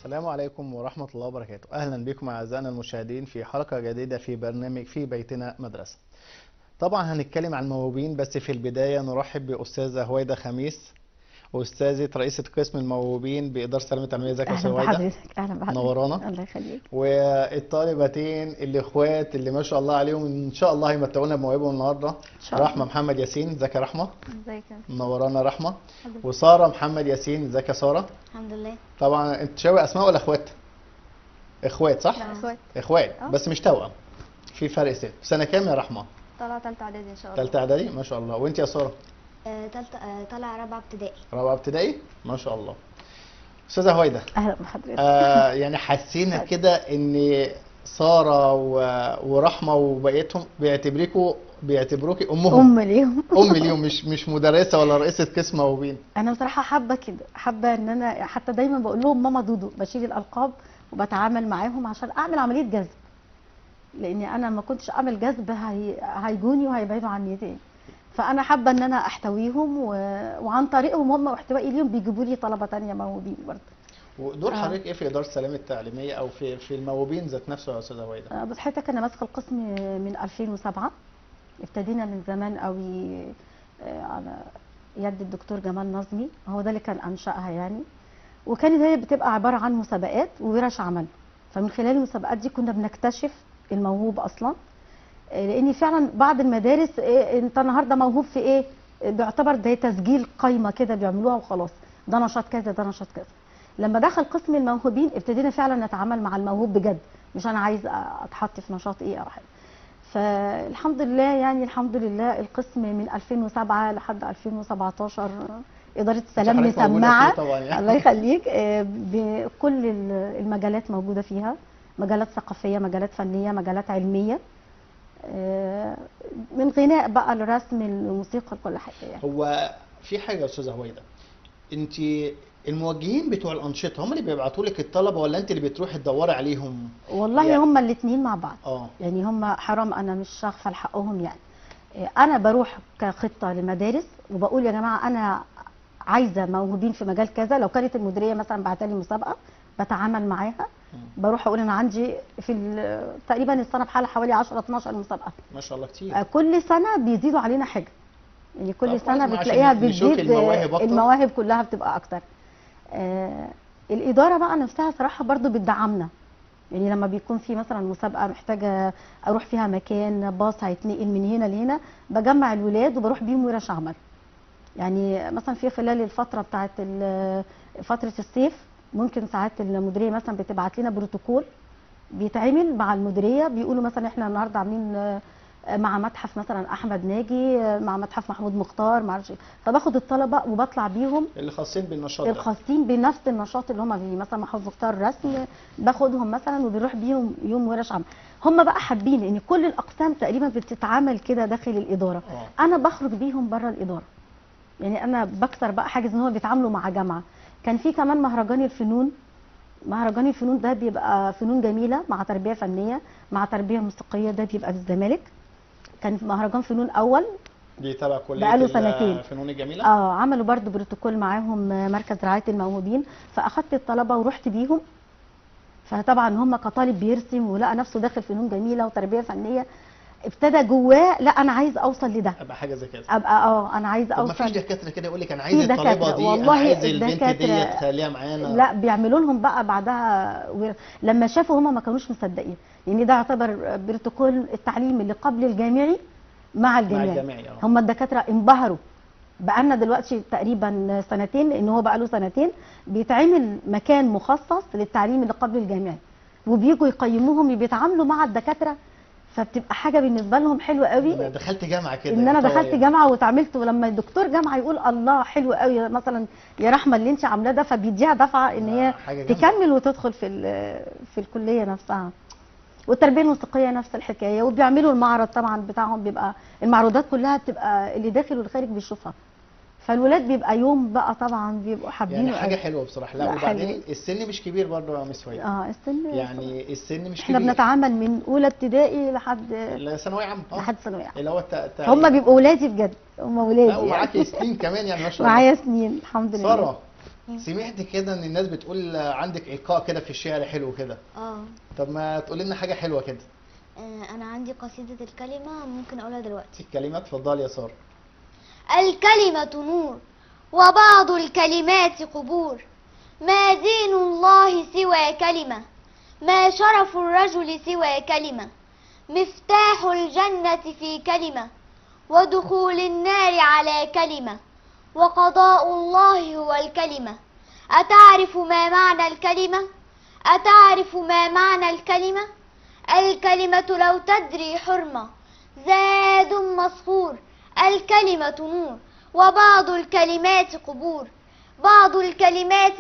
السلام عليكم ورحمة الله وبركاته أهلا بكم أعزائنا المشاهدين في حلقة جديدة في برنامج في بيتنا مدرسة طبعا هنتكلم عن الموهوبين بس في البداية نرحب بأستاذة هويدا خميس أستاذة رئيسة قسم الموهوبين بإدارة سلامة التعليمية ازيك يا اهلا أستاذة هويدا بحضرتك اهلا بحضرتك منورانا. الله يخليك والطالبتين الإخوات اللي ما شاء الله عليهم إن شاء الله هيمتعونا بمواهبهم النهاردة ان شاء الله رحمة محمد ياسين ازيك يا رحمة ازيك يا منورانا رحمة حضرتك؟ وسارة محمد ياسين ازيك يا سارة الحمد لله طبعا انت شاوي أسماء ولا إخوات؟ إخوات صح؟ لا اخوات اخوات اه. بس مش توأم في فرق سن في سنه كام يا رحمه طالعه تالتة اعدادي ان شاء الله ثالثه اعدادي ما شاء الله وانت يا ساره آه، تالتة آه، طالعه رابعه ابتدائي رابعه ابتدائي ما شاء الله استاذه هويدا اهلا بحضرتك آه يعني حسينا كده ان ساره و... ورحمه وبقيتهم بيعتبريكوا بيعتبروكي امهم ام اليوم ام اليوم مش مش مدرسه ولا رئيسه قسم موهوبين انا بصراحه حابه كده حابه ان انا حتى دايما بقول لهم ماما دودو بشيل الالقاب وبتعامل معاهم عشان اعمل عمليه جذب لاني انا ما كنتش اعمل جذب هي... هيجوني وهيبعدوا عني تاني فانا حابه ان انا احتويهم و... وعن طريقهم هم واحتوائي ليهم بيجيبوا لي طلبه تانية موهوبين برضه ودور آه. حضرتك ايه في اداره السلامه التعليميه او في في الموهوبين ذات نفسه يا استاذه هويدا آه، بس حضرتك انا ماسكه القسم من 2007 ابتدينا من زمان قوي آه، على يد الدكتور جمال نظمي هو ده اللي كان انشاها يعني وكانت هي بتبقى عباره عن مسابقات وورش عمل فمن خلال المسابقات دي كنا بنكتشف الموهوب اصلا آه، لان فعلا بعض المدارس آه، انت النهارده موهوب في ايه آه، بيعتبر ده تسجيل قايمه كده بيعملوها وخلاص ده نشاط كذا ده نشاط كذا لما دخل قسم الموهوبين ابتدينا فعلا نتعامل مع الموهوب بجد مش انا عايز اتحط في نشاط ايه او حاجه فالحمد لله يعني الحمد لله القسم من 2007 لحد 2017 اداره السلام حضرتك موجودة مسمعه فيه طبعا يعني الله يخليك آه، بكل ال- المجالات موجوده فيها مجالات ثقافيه مجالات فنيه مجالات علميه آه، من غناء بقى لرسم الموسيقى لكل حاجه يعني هو في حاجه يا استاذه هويدا انت الموجهين بتوع الانشطه هم اللي بيبعتوا لك الطلبه ولا انت اللي بتروحي تدوري عليهم والله يعني- هما الاثنين مع بعض اه يعني هم حرام انا مش هغفل حقهم يعني إيه، انا بروح كخطه لمدارس وبقول يا جماعه انا عايزه موهوبين في مجال كذا لو كانت المديريه مثلا بعتها لي مسابقه بتعامل معاها بروح اقول انا عندي في ال- تقريبا السنه بحالها حوالي 10 12 مسابقه ما شاء الله كتير آه، كل سنه بيزيدوا علينا حاجه يعني طب كل كويس، سنه ما عشان بتلاقيها نشوف بتزيد المواهب آه، أكتر. المواهب كلها بتبقى اكتر آه، الاداره بقى نفسها صراحه برضو بتدعمنا يعني لما بيكون في مثلا مسابقه محتاجه اروح فيها مكان باص هيتنقل من هنا لهنا بجمع الولاد وبروح بيهم ورش عمل يعني مثلا في خلال الفتره بتاعت ال- فتره الصيف ممكن ساعات المديريه مثلا بتبعت لنا بروتوكول بيتعمل مع المديريه بيقولوا مثلا احنا النهارده عاملين آه، مع متحف مثلا احمد ناجي آه، مع متحف محمود مختار مع اعرفش إيه. فباخد الطلبه وبطلع بيهم اللي خاصين بالنشاط ده الخاصين بنفس النشاط اللي هم فيه مثلا محمود مختار رسم باخدهم مثلا وبنروح بيهم يوم ورش عمل هم بقى حابين ان كل الاقسام تقريبا بتتعامل كده داخل الاداره اه انا بخرج بيهم بره الاداره يعني انا بكسر بقى حاجز ان هم بيتعاملوا مع جامعه كان في كمان مهرجان الفنون مهرجان الفنون ده بيبقى فنون جميله مع تربيه فنيه مع تربيه موسيقيه ده بيبقى في الزمالك كان في مهرجان فنون اول دي تبع كليه بقاله ال- سنتين. الفنون الجميله اه عملوا برضو بروتوكول معاهم آه، مركز رعايه الموهوبين فاخدت الطلبه ورحت بيهم فطبعا هم كطالب بيرسم ولقى نفسه داخل فنون جميله وتربيه فنيه ابتدى جواه لا انا عايز اوصل لده ابقى حاجه زي كده ابقى اه انا عايز طب ما فيش اوصل دكاتره كده يقول لك انا عايز في الطالبه دكاترة، دي انا والله عايز البنت الدكاترة- دي تخليها معانا لا بيعملوا لهم بقى بعدها ور- لما شافوا هم ما كانوش مصدقين يعني ده يعتبر بروتوكول التعليم اللي قبل الجامعي مع مع الجامعي الجامعي اه هم الدكاتره انبهروا بقالنا دلوقتي تقريبا سنتين لان هو بقى له سنتين بيتعمل مكان مخصص للتعليم اللي قبل الجامعي وبيجوا يقيموهم بيتعاملوا مع الدكاتره فبتبقى حاجه بالنسبه لهم حلوه قوي أنا دخلت جامعه كده ان انا يعتبر دخلت يعني. جامعه واتعاملت ولما الدكتور جامعه يقول الله حلو قوي مثلا يا رحمه اللي انت عاملاه ده فبيديها دفعه ان آه، هي حاجة جامدة. تكمل وتدخل في ال- في الكليه نفسها والتربيه الموسيقيه نفس الحكايه وبيعملوا المعرض طبعا بتاعهم بيبقى المعروضات كلها بتبقى اللي داخل والخارج بيشوفها فالولاد بيبقى يوم بقى طبعا بيبقوا حابينه يعني حاجه قوي. حلوه بصراحه لا لا، وبعدين حلو. السن مش كبير برضه يا مس هويدا اه السن يعني السن مش احنا كبير بنتعامل من اولى ابتدائي لحد لا، ثانويه عامه اه لحد ثانويه عامة. اللي هو الت- الت- هم بيبقوا ولادي بجد هم ولادي لا ومعاكي سنين كمان يعني ما شاء الله معايا سنين الحمد لله ساره مم. سمعت كده ان الناس بتقول عندك ايقاع كده في الشعر حلو كده اه طب ما تقول لنا حاجه حلوه كده آه، انا عندي قصيدة الكلمة ممكن اقولها دلوقتي الكلمات اتفضلي يا ساره الكلمة نور وبعض الكلمات قبور ما دين الله سوى كلمة ما شرف الرجل سوى كلمة مفتاح الجنة في كلمة ودخول النار على كلمة وقضاء الله هو الكلمة أتعرف ما معنى الكلمة؟ أتعرف ما معنى الكلمة؟ الكلمة لو تدري حرمة زاد مصفور الكلمة نور وبعض الكلمات قبور بعض الكلمات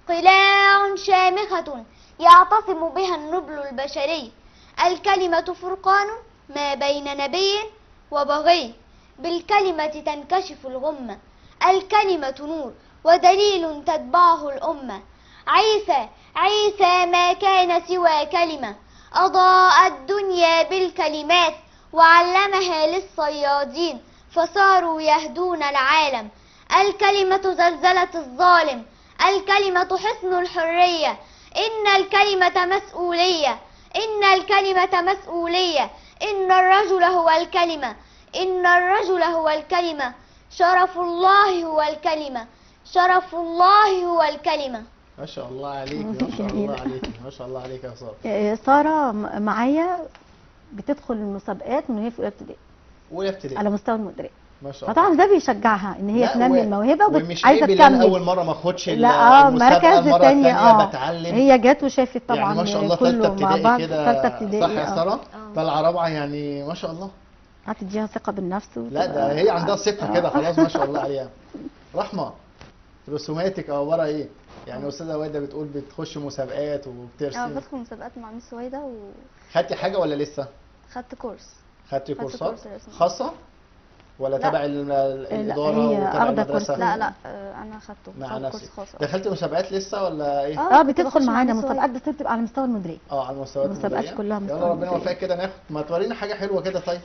قلاع شامخة يعتصم بها النبل البشري الكلمة فرقان ما بين نبي وبغي بالكلمة تنكشف الغمة الكلمة نور ودليل تتبعه الأمة عيسى عيسى ما كان سوى كلمة أضاء الدنيا بالكلمات وعلمها للصيادين فصاروا يهدون العالم الكلمة زلزلة الظالم الكلمة حصن الحرية إن الكلمة مسؤولية إن الكلمة مسؤولية إن الرجل هو الكلمة إن الرجل هو الكلمة شرف الله هو الكلمة شرف الله هو الكلمة ما شاء الله عليك ما شاء الله عليك ما شاء الله عليك يا ساره آه، ساره م- معايا بتدخل المسابقات من وهي في اولى ابتدائي اولى ابتدائي على مستوى المدرسه ما شاء الله فطبعا ده بيشجعها ان هي لا، تنمي و- الموهبه ومش وعايزه عيب ان انا اول تكمل مره ما اخدش ال- لا اه المسابقه مركز المره تاني الثانيه اه بتعلم هي جت وشافت طبعا يعني ما شاء الله كله ثالثه مع ابتدائي بعض كده ثالثه ابتدائي صح يا آه. ساره آه. طالعه رابعه يعني ما شاء الله هتديها ثقه بالنفس لا ده وتبقى- هي عندها ثقه آه. كده خلاص ما شاء الله عليها رحمه رسوماتك اخبارها ايه يعني استاذه وائده بتقول بتخش مسابقات اه وبترسم بدخل مسابقات مع ميس وهيدا خدتي حاجه ولا لسه وخدت كورس خدتي خدت كورسات كورس رسم. خاصه ولا لا. تبع ال- الاداره هي وتبع واخدة المدرسه كورس. لا لا آه، انا خدته مع خدت نفسك كورس خاص دخلتي مسابقات لسه ولا ايه اه كنت بتدخل بخش مع معانا ميس وهيدا. مسابقات بس بتبقى على مستوى المديريه اه على المستويات المسابقات المدرية. كلها مستوى يلا ربنا مدرية. يوفقك كده ناخد ما تورينا حاجه حلوه كده طيب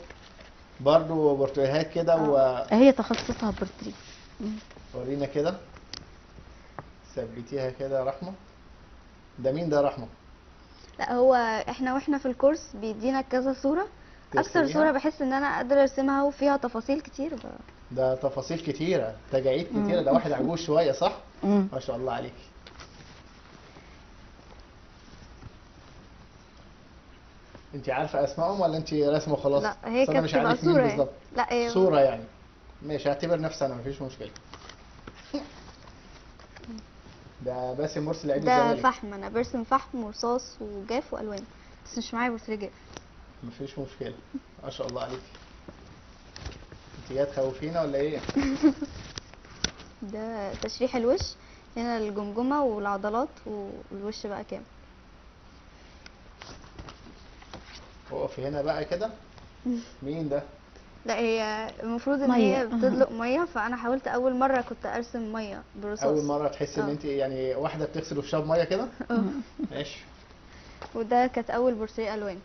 برضو بورتريهات كده هي تخصصها بورتري وورينا كده ثبتيها كده يا رحمه ده مين ده يا رحمه لا هو احنا واحنا في الكورس بيدينا كذا صورة اكتر ترسميها؟ صورة بحس ان انا قادرة ارسمها وفيها تفاصيل كتير ب... ده تفاصيل كتيره تجاعيد كتيره ده واحد عجوز شويه صح مم. ما شاء الله عليك انت عارفه اسمائهم ولا انت رسمه خلاص لا هي أصل انا كانت مش تبقى عارف مين صورة يعني. بالظبط لا هي صوره يعني ماشي اعتبر نفسي انا مفيش مشكله ده باسم مرسي لعيب ده الزمالك فحم انا برسم فحم ورصاص وجاف والوان بس مش معايا بورتريه جاف مفيش مشكله ما شاء الله عليك انت جايه تخوفينا ولا ايه ده تشريح الوش هنا الجمجمة والعضلات والوش بقى كامل اقفي هنا بقى كده مين ده لا هي المفروض ان مية. هي بتدلق ميه فانا حاولت اول مره كنت ارسم ميه برصاص اول مره تحسي ان آه. انت يعني واحده بتغسل وشها بميه كده ماشي وده كانت اول بورتريه الوان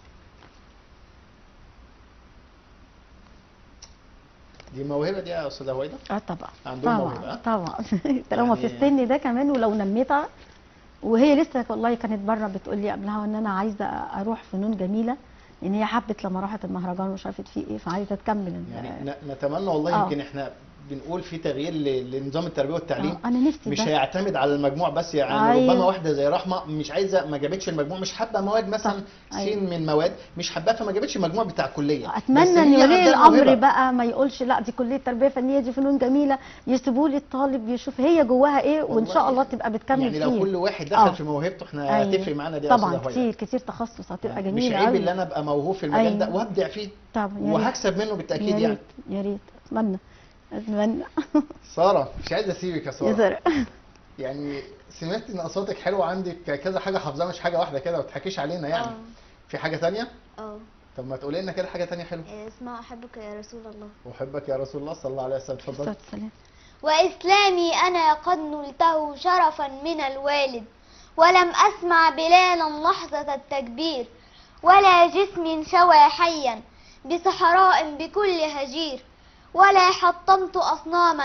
دي موهبه دي يا استاذه هويدا اه طبعا عندهم موهبة، طبعا آه؟ طبعا طالما في يعني- السن ده كمان ولو نميتها وهي لسه والله كانت بره بتقول لي قبلها ان انا عايزه اروح فنون جميله ان هي حبت لما راحت المهرجان ومش عرفت فيه ايه فعايزه تكمل ال- يعني ن- نتمنى والله آه. يمكن احنا بنقول في تغيير ل- لنظام التربيه والتعليم آه، انا نفسي مش ده هيعتمد على المجموع بس يعني أيوة. ربما واحده زي رحمه مش عايزه ما جابتش المجموع مش حابه مواد مثلا صح، سين أيوة. من مواد مش حاباها فما جابتش المجموع بتاع الكليه بس اتمنى ان هي ولي عندها الامر موهبة. بقى ما يقولش لا دي كليه تربيه فنيه دي فنون جميله يسيبوا لي الطالب يشوف هي جواها ايه وان والله شاء الله تبقى بتكمل يعني لو فيه كل واحد دخل آه. في موهبته احنا أيوة. هتفرق معانا دي يا طبعا أستاذة هويدا. كتير كتير تخصص هتبقى يعني جميله مش عيب أوي. ان انا ابقى موهوب في المجال ده أيوة. وابدع فيه طبعا يا ريت وهكسب منه بالتاكيد يا يعني ريت يا ريت اتمنى اتمنى ساره مش عايز اسيبك يا يا ساره زرق يعني سمعت ان اصواتك حلوه عندك كذا حاجه حافظاها مش حاجه واحده كده ما تضحكيش علينا يعني اه في حاجه تانية اه طب ما تقولي لنا كده حاجه تانية حلوه اسمها احبك يا رسول الله احبك يا رسول الله صلى الله عليه وسلم اتفضل الصلاة والسلام وإسلامي أنا قد نلته شرفا من الوالد ولم أسمع بلالا لحظة التكبير ولا جسم شوى حيا بصحراء بكل هجير ولا حطمت أصناما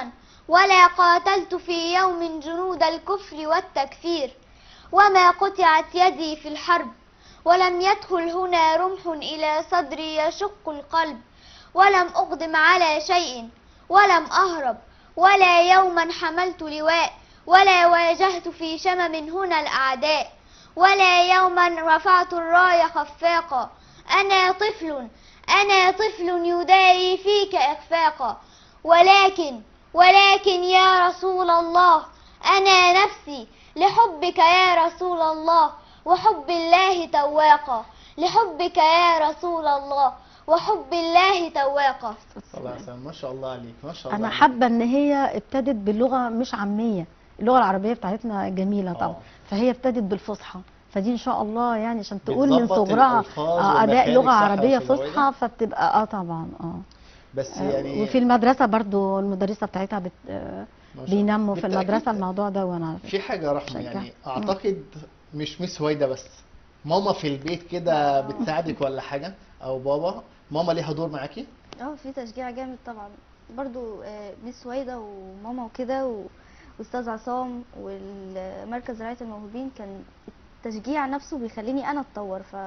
ولا قاتلت في يوم جنود الكفر والتكفير وما قطعت يدي في الحرب ولم يدخل هنا رمح إلى صدري يشق القلب ولم أقدم على شيء ولم أهرب ولا يوما حملت لواء ولا واجهت في شمم هنا الأعداء ولا يوما رفعت الراية خفاقا أنا طفل أنا طفل يداري فيك إخفاقا ولكن ولكن يا رسول الله أنا نفسي لحبك يا رسول الله وحب الله تواقا لحبك يا رسول الله وحب الله تواقا الله يسلمك ما شاء الله عليك ما شاء الله انا عليك. حابه ان هي ابتدت باللغه مش عاميه اللغه العربيه بتاعتنا جميله طبعا آه. فهي ابتدت بالفصحى فدي ان شاء الله يعني عشان تقول من بتظبط صغرها الألفاظ آه، اداء والمخارج لغه صح يا عربيه أستاذة فصحى وائلة؟ فبتبقى اه طبعا اه بس آه، يعني وفي المدرسه برضو المدرسه بتاعتها بت... آه، ما شاء الله. بينموا في بالتأكيد المدرسه الموضوع ده وانا عارفة. في حاجة رحمة شجع. يعني أعتقد مش ميس هويدا بس ماما في البيت كده بتساعدك ولا حاجة أو بابا ماما ليها دور معاكي اه في تشجيع جامد طبعا برضو آه، ميس سويدة وماما وكده و- واستاذ عصام والمركز رعاية الموهوبين كان التشجيع نفسه بيخليني انا اتطور ف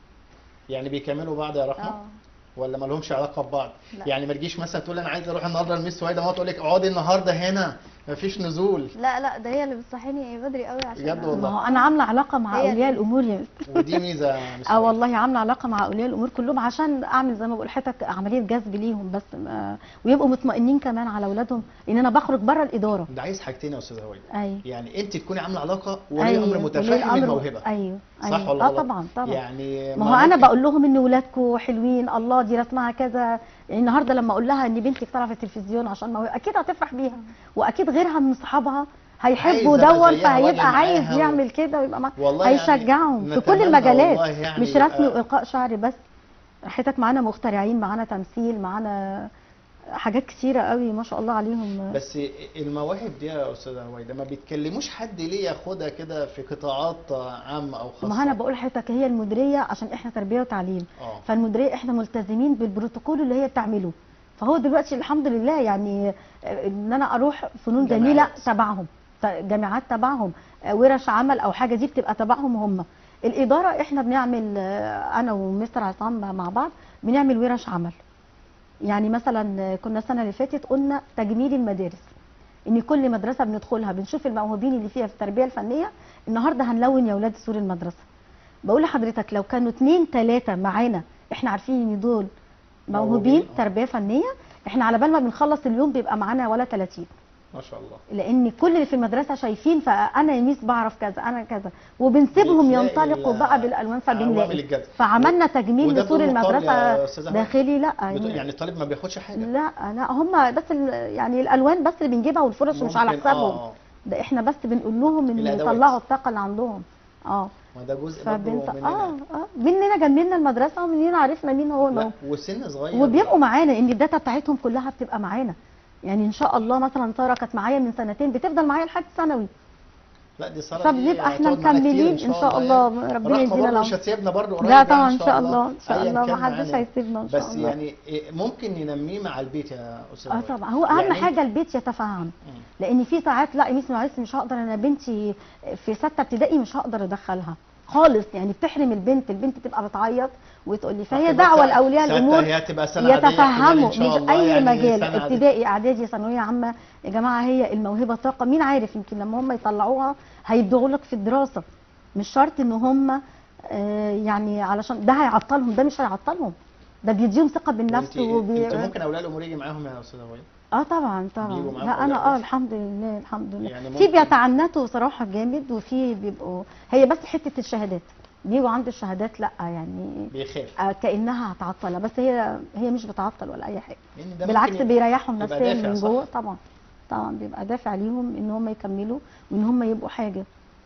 يعني بيكملوا بعض يا رحمة اه ولا ما لهمش علاقة ببعض لا. يعني ما تجيش مثلا تقول أنا عايز أروح النهاردة لميس هويدا ماما تقول لك اقعدي النهاردة هنا مفيش نزول لا لا ده هي اللي بتصحيني بدري قوي عشان بجد أ- والله. ما هو انا عامله علاقه مع هي اولياء دي. الامور يا مستر. ودي ميزة يا ميس اه هويدا. والله عامله علاقه مع اولياء الامور كلهم عشان اعمل زي ما بقول لحضرتك عمليه جذب ليهم بس ما ويبقوا مطمئنين كمان على اولادهم لان انا بخرج بره الاداره ده عايز حاجتين يا أستاذة هويدا ايوه يعني أنت تكوني عاملة علاقة ولي أيوة، أمر ولي متفهم الأمر- الموهبة ايوه صح ايوه ولا اه غلط؟ طبعا طبعا يعني ما هو انا ممكن- بقول لهم ان ولادكم حلوين الله دي رسمها كذا يعني النهارده لما اقول لها ان بنتك طالعه في التلفزيون عشان موهبه اكيد هتفرح بيها واكيد غيرها من صحابها هيحبوا عايز أبقى دون زيها وأجي فهيبقى عايز معاها و- يعمل كده ويبقى معاه والله يعني هيشجعهم في كل نتمنى المجالات والله يعني مش رسم يبقى- والقاء شعر بس حتت معانا مخترعين معانا تمثيل معانا حاجات كتيره قوي ما شاء الله عليهم بس المواهب دي يا استاذه هويدا ما بيتكلموش حد ليه ياخدها كده في قطاعات عامه او خاصه ما انا بقول لحضرتك هي المديريه عشان احنا تربيه وتعليم اه فالمديريه احنا ملتزمين بالبروتوكول اللي هي بتعمله فهو دلوقتي الحمد لله يعني آه، ان انا اروح فنون جامعات. جميله تبعهم ت- جامعات تبعهم آه، ورش عمل او حاجه دي بتبقى تبعهم هم الاداره احنا بنعمل آه، انا ومستر عصام مع بعض بنعمل ورش عمل يعني مثلا آه، كنا السنه اللي فاتت قلنا تجميل المدارس ان كل مدرسه بندخلها بنشوف الموهوبين اللي فيها في التربيه الفنيه النهارده هنلون يا اولاد سور المدرسه بقول لحضرتك لو كانوا اتنين تلاته معانا احنا عارفين ان دول موهوبين موهوبين، آه. تربيه فنيه احنا على بال ما بنخلص اليوم بيبقى معانا ولا 30 ما شاء الله لان كل اللي في المدرسه شايفين فانا يا ميس بعرف كذا انا كذا وبنسيبهم بتلاقي ينطلقوا ال- بقى بالالوان عوامل فبنلاقي الجذب. فعملنا تجميل وده لسور بدون مقابل المدرسه يا أستاذة هويدا؟ داخلي لا بت- يعني يعني الطالب ما بياخدش حاجه لا لا هم بس ال- يعني الالوان بس اللي بنجيبها والفرش مش على ممكن- حسابهم اه ده احنا بس بنقول لهم ان الأدوات. يطلعوا الطاقه اللي عندهم اه ما ده جزء برضه فبنت مننا اه اه مننا جملنا المدرسه ومننا عرفنا مين هو لا الموهوب وسن صغير وبيبقوا معانا ان الداتا بتاعتهم كلها بتبقى معانا يعني ان شاء الله مثلا ساره كانت معايا من سنتين بتفضل معايا لحد ثانوي لا دي ساره فبنبقى دي احنا هتقعد معانا كتير مكملين ان شاء الله ربنا رحمه يدينا برضه العمر مش هتسيبنا برضه قريب لا يعني طبعا ان شاء الله ان شاء أيا الله كان ما حدش معانا. هيسيبنا ان شاء بس الله يعني إيه، ممكن ننميه مع البيت يا استاذ اه هويدا. طبعا هو اهم يعني حاجه البيت يتفهم مم. لان في ساعات لا يا ميس معلش مش هقدر انا بنتي في سته ابتدائي مش هقدر ادخلها خالص يعني بتحرم البنت البنت تبقى بتعيط وتقول لي فهي هتبقى دعوه سا- لاولياء ساعتها الامور هي هتبقى سنه عادية احتمال يتفهموا إن شاء مش الله اي يعني مجال سنة عادية. ابتدائي اعدادي ثانويه عامه يا جماعه هي الموهبه طاقه مين عارف يمكن لما هم يطلعوها هيبدعوا لك في الدراسه مش شرط ان هم آه، يعني علشان ده هيعطلهم ده مش هيعطلهم ده بيديهم ثقه بالنفس انت وبي... انت ممكن اولياء الامور يجي معاهم يا استاذ هويدا اه طبعا طبعا بيجوا معاكم لا أولياء انا اه الأمور؟ الحمد لله الحمد لله يعني في ممكن- بيتعنتوا صراحه جامد وفي بيبقوا هي بس حته الشهادات بيجوا عند الشهادات لا يعني بيخاف آه كانها هتعطلها بس هي هي مش بتعطل ولا اي حاجه لان ده بالعكس ممكن بيريحهم يبقى نفسيا دافع، من صح؟ جوه طبعا طبعا بيبقى دافع ليهم ان هم يكملوا وان هم يبقوا حاجه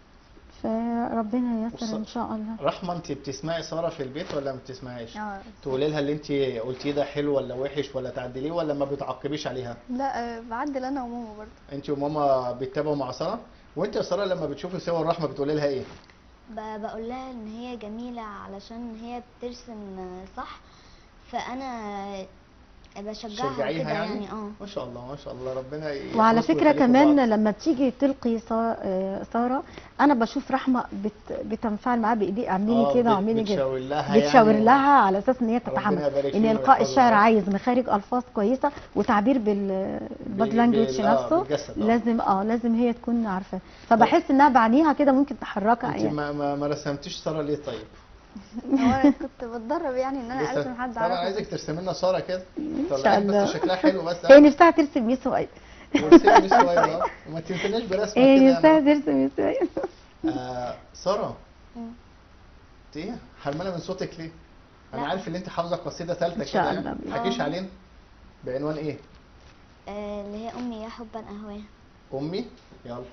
فربنا ييسر وص- ان شاء الله رحمه انت بتسمعي ساره في البيت ولا ما بتسمعيش؟ اه تقولي لها اللي انت قلتيه ده حلو ولا وحش ولا تعدليه ولا ما بتعقبيش عليها؟ لا آه، بعدل انا وماما برضه انت وماما بيتابعوا مع ساره وانت يا ساره لما بتشوفي صور رحمه بتقولي لها ايه؟ ب- بقول لها ان هي جميلة علشان هي بترسم صح فانا بشجعها تشجعيها كده يعني يعني اه ما شاء الله ما شاء الله ربنا يحفظكم وعلى فكرة ويخليكم كمان بعض. لما بتيجي تلقي سا- آه، سارة أنا بشوف رحمة بت بتنفعل معاها بإيديه اعملي آه، كده بت- واعملي كده بتشاور لها بتشاور يعني. لها على أساس إن هي ربنا تتحمل يبارك إن فيها إلقاء ويحفظها. الشعر عايز مخارج ألفاظ كويسة وتعبير بالبادي بال- لانجوج بال- آه، نفسه بالجسد، آه. لازم اه لازم هي تكون عارفة فبحس إنها بعينيها كده ممكن تحركها انت يعني ما ما, ما رسمتيش ساره ليه طيب؟ هو انا كنت بتدرب يعني ان انا لسه- ارسم حد ساره اعرفه عايزك ترسمي لنا ساره كده شاء طلعت الله. بس شكلها حلو بس هي نفسها ترسم ميس وائل ورسمي مش صغير اه وما تنسيناش برسمه هي كده نفسها يعني. ترسم ميس وائل آه ساره مم. انت ايه حرمانه من صوتك ليه؟ انا لا. عارف ان انت حافظه قصيده ثالثه إن شاء كده الله. يعني. ما تحكيش آه. علينا بعنوان ايه؟ آه، اللي هي امي يا حبا اهواه امي يلا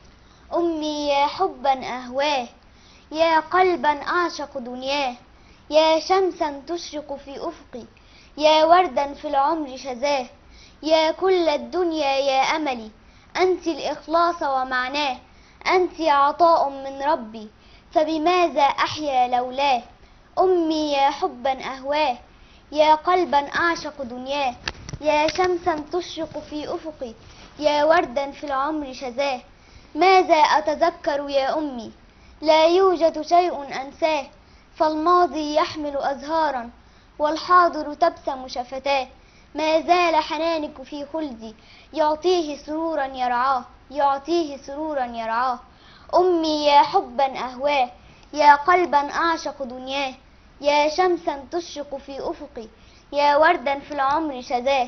أمي يا حبا أهواه يا قلبا أعشق دنياه يا شمسا تشرق في أفقي يا وردا في العمر شذاه يا كل الدنيا يا أملي أنت الإخلاص ومعناه أنت عطاء من ربي فبماذا أحيا لولاه أمي يا حبا أهواه يا قلبا أعشق دنياه يا شمسا تشرق في أفقي يا وردا في العمر شذاه ماذا أتذكر يا أمي لا يوجد شيء أنساه فالماضي يحمل أزهارا والحاضر تبسم شفتاه ما زال حنانك في خلدي يعطيه سرورا يرعاه يعطيه سرورا يرعاه أمي يا حبا أهواه يا قلبا أعشق دنياه يا شمسا تشرق في أفقي يا وردا في العمر شذاه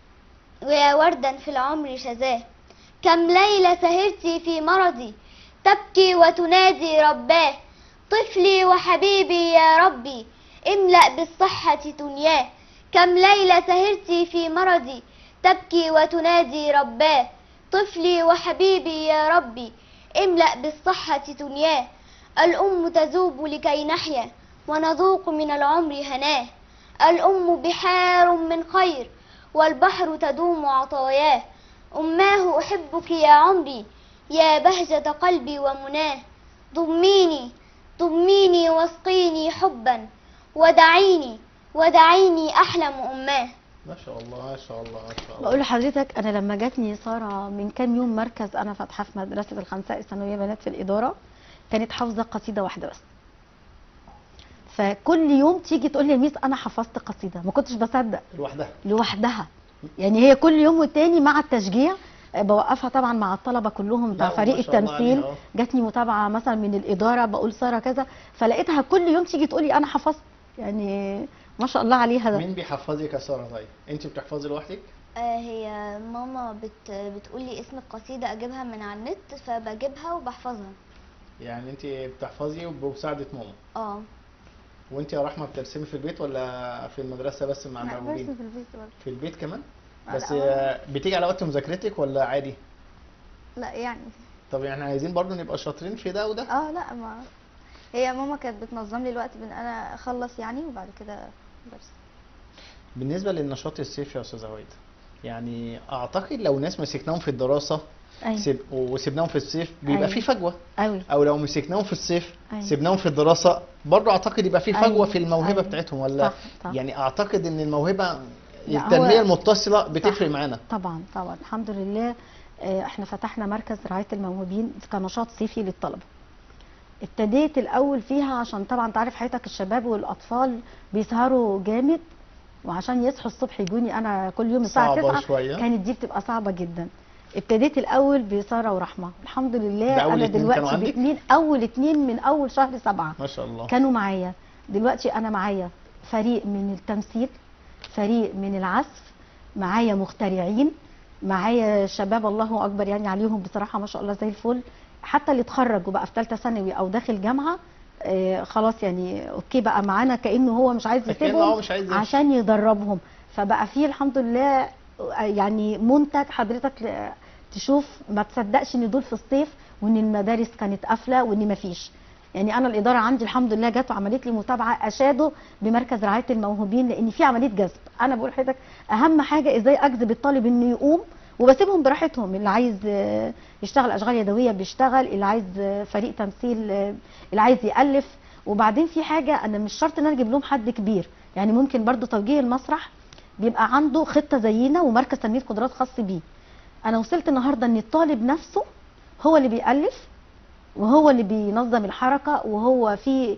ويا وردا في العمر شذاه كم ليلة سهرتي في مرضي تبكي وتنادي رباه طفلي وحبيبي يا ربي املأ بالصحة دنياه كم ليلة سهرتي في مرضي تبكي وتنادي رباه طفلي وحبيبي يا ربي املأ بالصحة دنياه الأم تذوب لكي نحيا ونذوق من العمر هناه الأم بحار من خير والبحر تدوم عطاياه أماه أحبك يا عمري يا بهجة قلبي ومناه ضميني ضميني واسقيني حبا ودعيني ودعيني أحلم أماه ما شاء الله ما شاء الله ما شاء الله بقول لحضرتك انا لما جاتني ساره من كام يوم مركز انا فاتحاه في مدرسه الخنساء الثانويه بنات في الاداره كانت حافظه قصيده واحده بس فكل يوم تيجي تقول لي يا ميس انا حفظت قصيده ما كنتش بصدق لوحدها لوحدها يعني هي كل يوم والتاني مع التشجيع آه، بوقفها طبعا مع الطلبه كلهم بتاع لا، فريق وما شاء الله التمثيل عليها، آه. جاتني متابعه مثلا من الاداره بقول ساره كذا فلقيتها كل يوم تيجي تقولي انا حفظت يعني ما شاء الله عليها ده مين بيحفظك يا ساره طيب؟ انت بتحفظي لوحدك؟ آه، هي ماما بت بتقول لي اسم القصيدة أجيبها من على النت فبجيبها وبحفظها يعني انت بتحفظي وبمساعده ماما اه وانت يا رحمه بترسمي في البيت ولا في المدرسه بس مع لا برسم الموجودين؟ في البيت برضه في البيت كمان؟ آه، بس لا، آه، بتيجي على وقت مذاكرتك ولا عادي؟ لا يعني طب يعني عايزين برضو نبقى شاطرين في ده وده اه لا ما هي ماما كانت بتنظم لي الوقت بان انا اخلص يعني وبعد كده برسم بالنسبه للنشاط الصيفي يا استاذه هويدا يعني اعتقد لو ناس مسكناهم في الدراسه ايوه سيب وسيبناهم في الصيف بيبقى أيوة. في فجوه قوي او لو مسكناهم في الصيف أيوة. سيبناهم في الدراسه برضو اعتقد يبقى في فجوه أيوة. في الموهبه أيوة. بتاعتهم ولا صح صح يعني اعتقد ان الموهبه لا، هو- التنميه المتصله بتفرق صح. معانا طبعا طبعا الحمد لله آه، احنا فتحنا مركز رعايه الموهوبين كنشاط صيفي للطلبه ابتديت الاول فيها عشان طبعا انت عارف حياتك الشباب والاطفال بيسهروا جامد وعشان يصحوا الصبح يجوني انا كل يوم الساعه صعبة 9 شوية. كانت دي بتبقى صعبه جدا ابتديت الاول بساره ورحمه الحمد لله ده أول انا اتنين دلوقتي كانوا عندك؟ باتنين اول اتنين من اول شهر سبعة ما شاء الله كانوا معايا دلوقتي انا معايا فريق من التمثيل فريق من العزف معايا مخترعين معايا شباب الله اكبر يعني عليهم بصراحه ما شاء الله زي الفل حتى اللي اتخرج وبقى في ثالثه ثانوي او داخل جامعه آه خلاص يعني اوكي بقى معانا كانه هو مش عايز كأنه يسيبهم هو مش عايز يمشي. عشان يدربهم فبقى فيه الحمد لله آه، يعني منتج حضرتك ل- تشوف ما تصدقش ان دول في الصيف وان المدارس كانت قافله وان ما فيش يعني انا الاداره عندي الحمد لله جت وعملت لي متابعه اشادوا بمركز رعايه الموهوبين لان في عمليه جذب انا بقول لحضرتك اهم حاجه ازاي اجذب الطالب انه يقوم وبسيبهم براحتهم اللي عايز آه، يشتغل اشغال يدويه بيشتغل اللي عايز آه، فريق تمثيل آه، اللي عايز يالف وبعدين في حاجه انا مش شرط ان انا اجيب لهم حد كبير يعني ممكن برضو توجيه المسرح بيبقى عنده خطه زينا ومركز تنميه قدرات خاص بيه انا وصلت النهارده ان الطالب نفسه هو اللي بيألف وهو اللي بينظم الحركه وهو في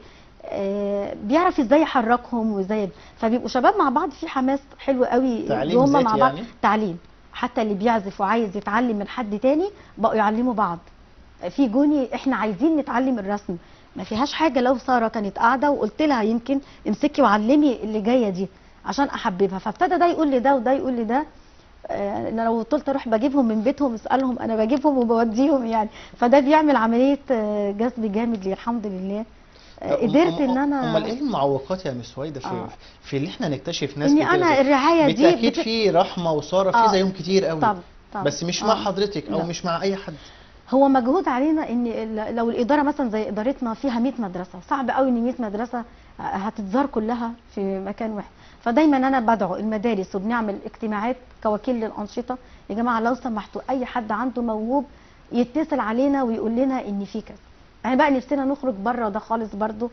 آه، بيعرف ازاي يحركهم وازاي فبيبقوا شباب مع بعض في حماس حلو قوي تعليم وهم ذاتي مع بعض يعني؟ تعليم حتى اللي بيعزف وعايز يتعلم من حد تاني بقوا يعلموا بعض في جوني احنا عايزين نتعلم الرسم ما فيهاش حاجه لو ساره كانت قاعده وقلت لها يمكن امسكي وعلمي اللي جايه دي عشان احببها فابتدى ده يقول لي ده وده يقول لي ده آه، انا لو قلت اروح بجيبهم من بيتهم اسالهم انا بجيبهم وبوديهم يعني فده بيعمل عمليه آه، جذب جامد لي الحمد لله آه، طب قدرت أم- ان انا امال ايه المعوقات يا مس ويدا في آه. في اللي احنا نكتشف ناس اني كتير انا زي- الرعايه دي بالتاكيد بت- في رحمه وساره في آه. زيهم كتير قوي طب طب بس مش مع آه. حضرتك او لا. مش مع اي حد هو مجهود علينا ان ال- لو الاداره مثلا زي ادارتنا فيها 100 مدرسه صعب قوي ان 100 مدرسه هتتزار كلها في مكان واحد فدايما انا بدعو المدارس وبنعمل اجتماعات كوكيل للانشطه يا جماعه لو سمحتوا اي حد عنده موهوب يتصل علينا ويقول لنا ان في كذا يعني بقى نفسنا نخرج بره ده خالص برضو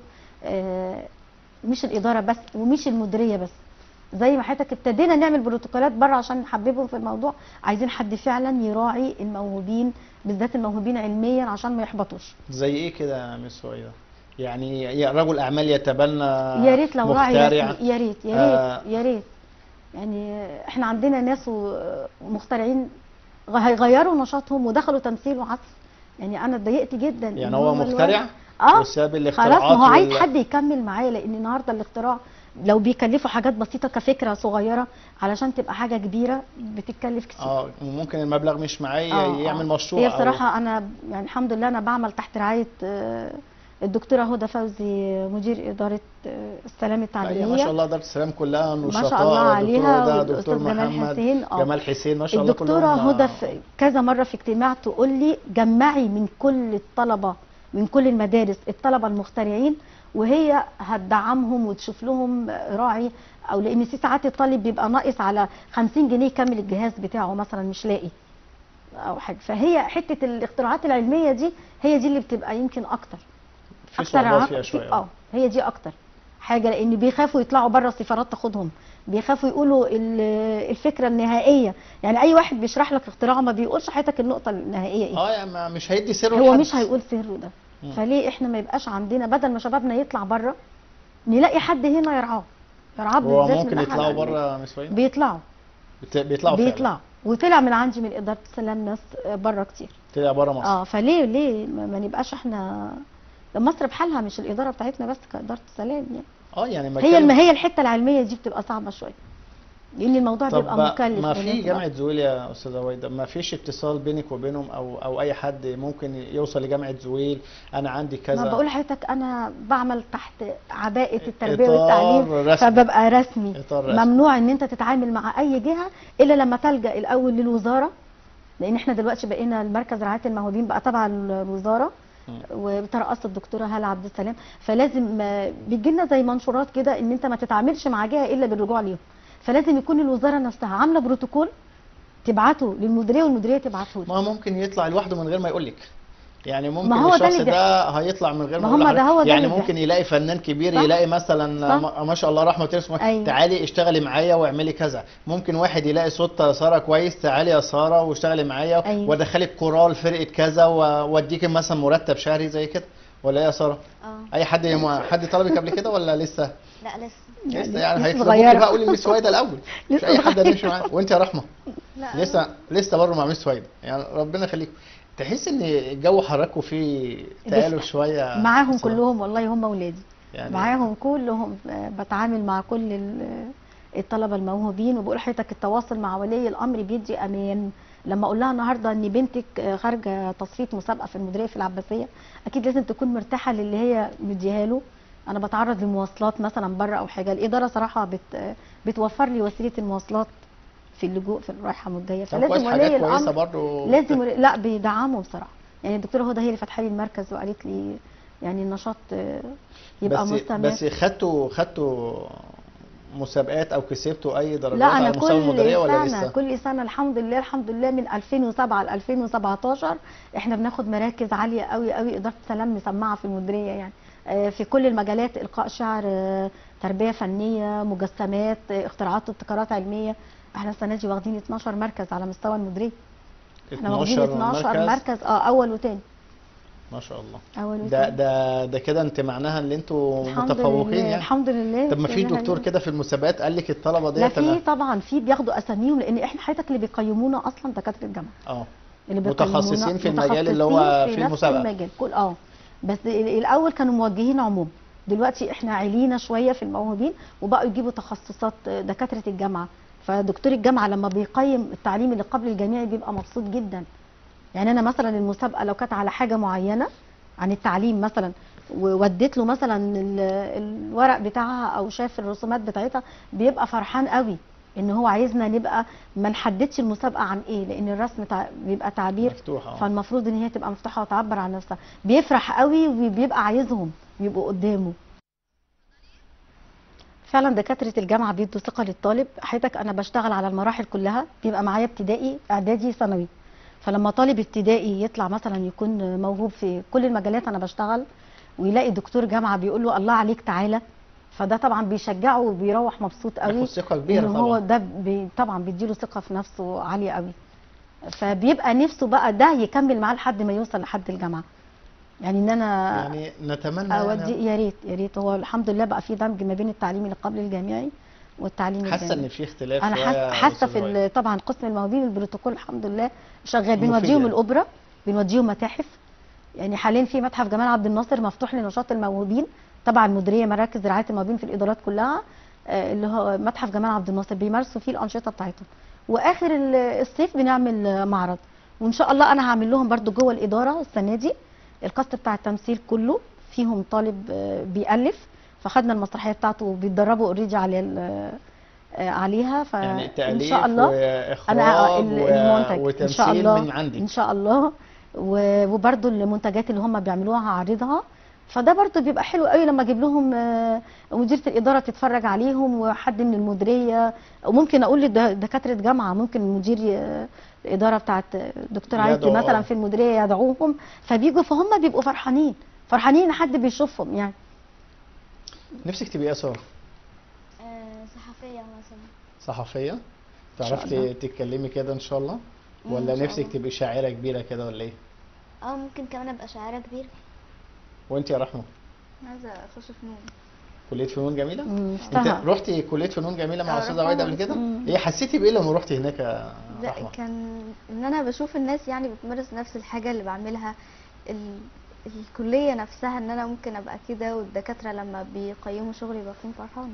آه، مش الاداره بس ومش المديريه بس زي ما حضرتك ابتدينا نعمل بروتوكولات بره عشان نحببهم في الموضوع عايزين حد فعلا يراعي الموهوبين بالذات الموهوبين علميا عشان ما يحبطوش زي ايه كده يا مس ويدا يعني يا رجل اعمال يتبنى يا ريت لو راعي مخترع رسمي يا ريت يا آه. ريت يا ريت يعني احنا عندنا ناس و- ومخترعين غ- هيغيروا نشاطهم ودخلوا تمثيل وعزف يعني انا اتضايقت جدا إن يعني هو هم مخترع الولد- اه وساب خلاص الاختراعات ما هو عايز وال- حد يكمل معايا لان النهارده الاختراع لو بيكلفوا حاجات بسيطه كفكره صغيره علشان تبقى حاجه كبيره بتتكلف كتير اه وممكن المبلغ مش معاه آه، آه. يعمل مشروع هي أو- بصراحة أنا يعني الحمد لله أنا بعمل تحت رعاية آه، الدكتورة هدى فوزي مدير إدارة آه، السلام لا، التعليمية هي ما شاء الله دار السلام كلها ما نشطاء شاء الله عليها دكتور هدى، والأستاذ دكتور جمال محمد حسين اه جمال حسين ما شاء الله الدكتورة كلهم هدى في كذا مرة في اجتماع تقول لي جمعي من كل الطلبة من كل المدارس الطلبة المخترعين وهي هتدعمهم وتشوف لهم راعي او لان في ساعات الطالب بيبقى ناقص على 50 جنيه يكمل الجهاز بتاعه مثلا مش لاقي او حاجه فهي حته الاختراعات العلميه دي هي دي اللي بتبقى يمكن اكتر في اكتر صعوبات عق- فيها في- شويه اه هي دي اكتر حاجه لان بيخافوا يطلعوا بره السفارات تاخدهم بيخافوا يقولوا ال- الفكره النهائيه يعني اي واحد بيشرح لك اختراعه ما بيقولش حياتك النقطه النهائيه ايه اه يعني ما- مش هيدي سر هو لحد. مش هيقول سره ده مم. فليه احنا ما يبقاش عندنا بدل ما شبابنا يطلع بره نلاقي حد هنا يرعاه يرعاه هو بالذات ممكن من يطلعوا أحد بره يا مس ويدا بيطلعوا بت- بيطلعوا فعلا. بيطلعوا وطلع من عندي من اداره السلام ناس بره كتير طلع بره مصر اه فليه ليه ما ما نبقاش احنا ده مصر بحالها مش الاداره بتاعتنا بس كاداره السلام يعني اه يعني ما هي كان- الم... هي الحته العلميه دي بتبقى صعبه شويه لان الموضوع طب بيبقى مكلف ما في بالنسبة- جامعة زويل يا أستاذة ويدا ما فيش اتصال بينك وبينهم أو أو أي حد ممكن يوصل لجامعة زويل أنا عندي كذا ما بقول لحضرتك انا بعمل تحت عباءه التربيه إطار والتعليم رسمي. فببقى رسمي إطار رسمي. ممنوع ان انت تتعامل مع اي جهه الا لما تلجا الاول للوزاره لان احنا دلوقتي بقينا المركز رعايه الموهوبين بقى تبع الوزاره مم. وبترأس الدكتوره هاله عبد السلام فلازم بيجي لنا زي منشورات كده ان انت ما تتعاملش مع جهه الا بالرجوع ليهم فلازم يكون الوزاره نفسها عامله بروتوكول تبعته للمديريه والمديريه تبعته لي ما ممكن يطلع لوحده من غير ما يقول لك يعني ممكن ما هو ده الشخص اللي ده هيطلع من غير ما ما يقول هم ده لحضرتك. هو ده يعني اللي ممكن يلاقي فنان كبير صح. يلاقي مثلا صح. ما- ما شاء الله رحمة الله اسمه أيوة. تعالي اشتغلي معايا واعملي كذا ممكن واحد يلاقي صوت سارة كويس تعالي يا سارة واشتغلي معايا أيوة. وادخلك كورال فرقة كذا و- واديك مثلا مرتب شهري زي كده ولا ايه يا سارة؟ اه اي حد حد طلبك قبل كده ولا لسه؟ لا لسه لسه يعني لسه هيطلبوكي صغيرة. بقى قولي لميس ويدا الاول مش لسه اي حد صغيرة. هنمشي معاه وانت يا رحمه لا لسه لسه برضه مع ميس ويدا يعني ربنا يخليكم تحس ان الجو حركه فيه تآلف شويه معاهم بصراحة. كلهم والله هم اولادي يعني معاهم كلهم آه، بتعامل مع كل ال- الطلبه الموهوبين وبقول لحضرتك التواصل مع ولي الامر بيدي امان لما اقول لها النهارده ان بنتك آه، خارجه تصفيه مسابقه في المديريه في العباسيه اكيد لازم تكون مرتاحه للي هي مديها له انا بتعرض لمواصلات مثلا بره او حاجه الاداره صراحه بت آه، بتوفر لي وسيله المواصلات في اللجوء في الرايحه والجايه طب كويس فلازم حاجات ولي كويسه الامر برضه لازم ولي- لا بيدعموا بصراحه يعني الدكتوره هدى هي اللي فاتحه لي المركز وقالت لي يعني النشاط آه، يبقى بس مستمر بس خدتوا خدتوا مسابقات او كسبتوا اي درجات لا انا على مستوى المديريه كل ولا سنه لسه؟ كل سنه الحمد لله الحمد لله من 2007 ل 2017 احنا بناخد مراكز عاليه قوي قوي اداره سلام مسمعه في المديريه يعني آه، في كل المجالات القاء شعر آه، تربيه فنيه مجسمات اختراعات وابتكارات علميه احنا السنه دي واخدين 12 مركز على مستوى المديريه احنا واخدين 12 مركز اه اول وتاني ما شاء الله اول ده وتاني ده ده كده انت معناها ان انتوا الحمد متفوقين لله يعني الحمد لله طب ما فيش كل دكتور حاجة. كده في المسابقات قال لك الطلبه لا ديت في انا طبعا في بياخدوا اساميهم لان احنا حضرتك اللي بيقيمونا اصلا دكاتره الجامعه اه اللي بيقيمونا متخصصين في المجال اللي هو متخصصين في نفس المسابقة. المجال كل اه بس ال- الاول كانوا موجهين عموم دلوقتي احنا علينا شويه في الموهوبين وبقوا يجيبوا تخصصات دكاتره الجامعه فدكتور الجامعه لما بيقيم التعليم اللي قبل الجامعي بيبقى مبسوط جدا يعني انا مثلا المسابقه لو كانت على حاجه معينه عن التعليم مثلا ووديت له مثلا ال- الورق بتاعها او شاف الرسومات بتاعتها بيبقى فرحان قوي ان هو عايزنا نبقى ما نحددش المسابقه عن ايه لان الرسم تع- بيبقى تعبير مفتوحه اه فالمفروض ان هي تبقى مفتوحه وتعبر عن نفسها بيفرح قوي وبيبقى عايزهم يبقوا قدامه فعلا دكاتره الجامعه بيدوا ثقه للطالب حضرتك انا بشتغل على المراحل كلها بيبقى معايا ابتدائي اعدادي ثانوي فلما طالب ابتدائي يطلع مثلا يكون موهوب في كل المجالات انا بشتغل ويلاقي دكتور جامعه بيقول له الله عليك تعالى فده طبعا بيشجعه وبيروح مبسوط قوي ياخد ثقه كبيره ان هو طبعا ده بي طبعا بيديله ثقه في نفسه عاليه قوي فبيبقى نفسه بقى ده يكمل معاه لحد ما يوصل لحد الجامعه يعني ان انا يعني نتمنى اودي يعني يا ريت يا ريت هو الحمد لله بقى في دمج ما بين التعليم اللي قبل الجامعي والتعليم حاسه الجامعي ان في اختلاف انا شوية حاسه يا حاسه أستاذ في وائل. ال- طبعا قسم المواهبين البروتوكول الحمد لله شغال مفيد بنوديهم يعني. الاوبرا بنوديهم متاحف يعني حاليا في متحف جمال عبد الناصر مفتوح لنشاط الموهوبين تبع المديريه مراكز رعايه الموهوبين في الادارات كلها آه، اللي هو متحف جمال عبد الناصر بيمارسوا فيه الانشطه بتاعتهم واخر ال- الصيف بنعمل آه، معرض وان شاء الله انا هعمل لهم برضو جوه الاداره السنه دي الكاست بتاع التمثيل كله فيهم طالب آه، بيالف فخدنا المسرحيه بتاعته وبيتدربوا اوريدي على ال- آه، عليها يعني فان تأليف شاء الله واخراج انا ال- و- المنتج ان شاء وتمثيل الله من عندي ان شاء الله و- وبرضو المنتجات اللي هم بيعملوها هعرضها فده برضو بيبقى حلو قوي لما اجيب لهم آه، مديره الاداره تتفرج عليهم وحد من المديريه وممكن اقول لدكاتره جامعه ممكن مدير آه، الاداره بتاعت دكتور عايزي يدعو، مثلا آه. في المديريه يدعوهم فبيجوا فهم بيبقوا فرحانين فرحانين ان حد بيشوفهم يعني نفسك تبقي ايه يا ساره آه، صحفية مثلا صحفيه شاء تعرفي الله. تتكلمي كده ان شاء الله مم، ولا إن شاء نفسك الله. تبقي شاعره كبيره كده ولا ايه اه ممكن كمان ابقى شاعرة كبيرة وانت يا رحمه عايزه اخش فنون كليه فنون جميله مم، انت اشتهى رحتي كليه فنون جميله مع آه، استاذه رحتها وايده قبل كده مم. ايه حسيتي بايه لما رحتي هناك يا لا رحمه كان ان انا بشوف الناس يعني بتمارس نفس الحاجه اللي بعملها ال... الكليه نفسها ان انا ممكن ابقى كده والدكاتره لما بيقيموا شغلي بكون فرحانه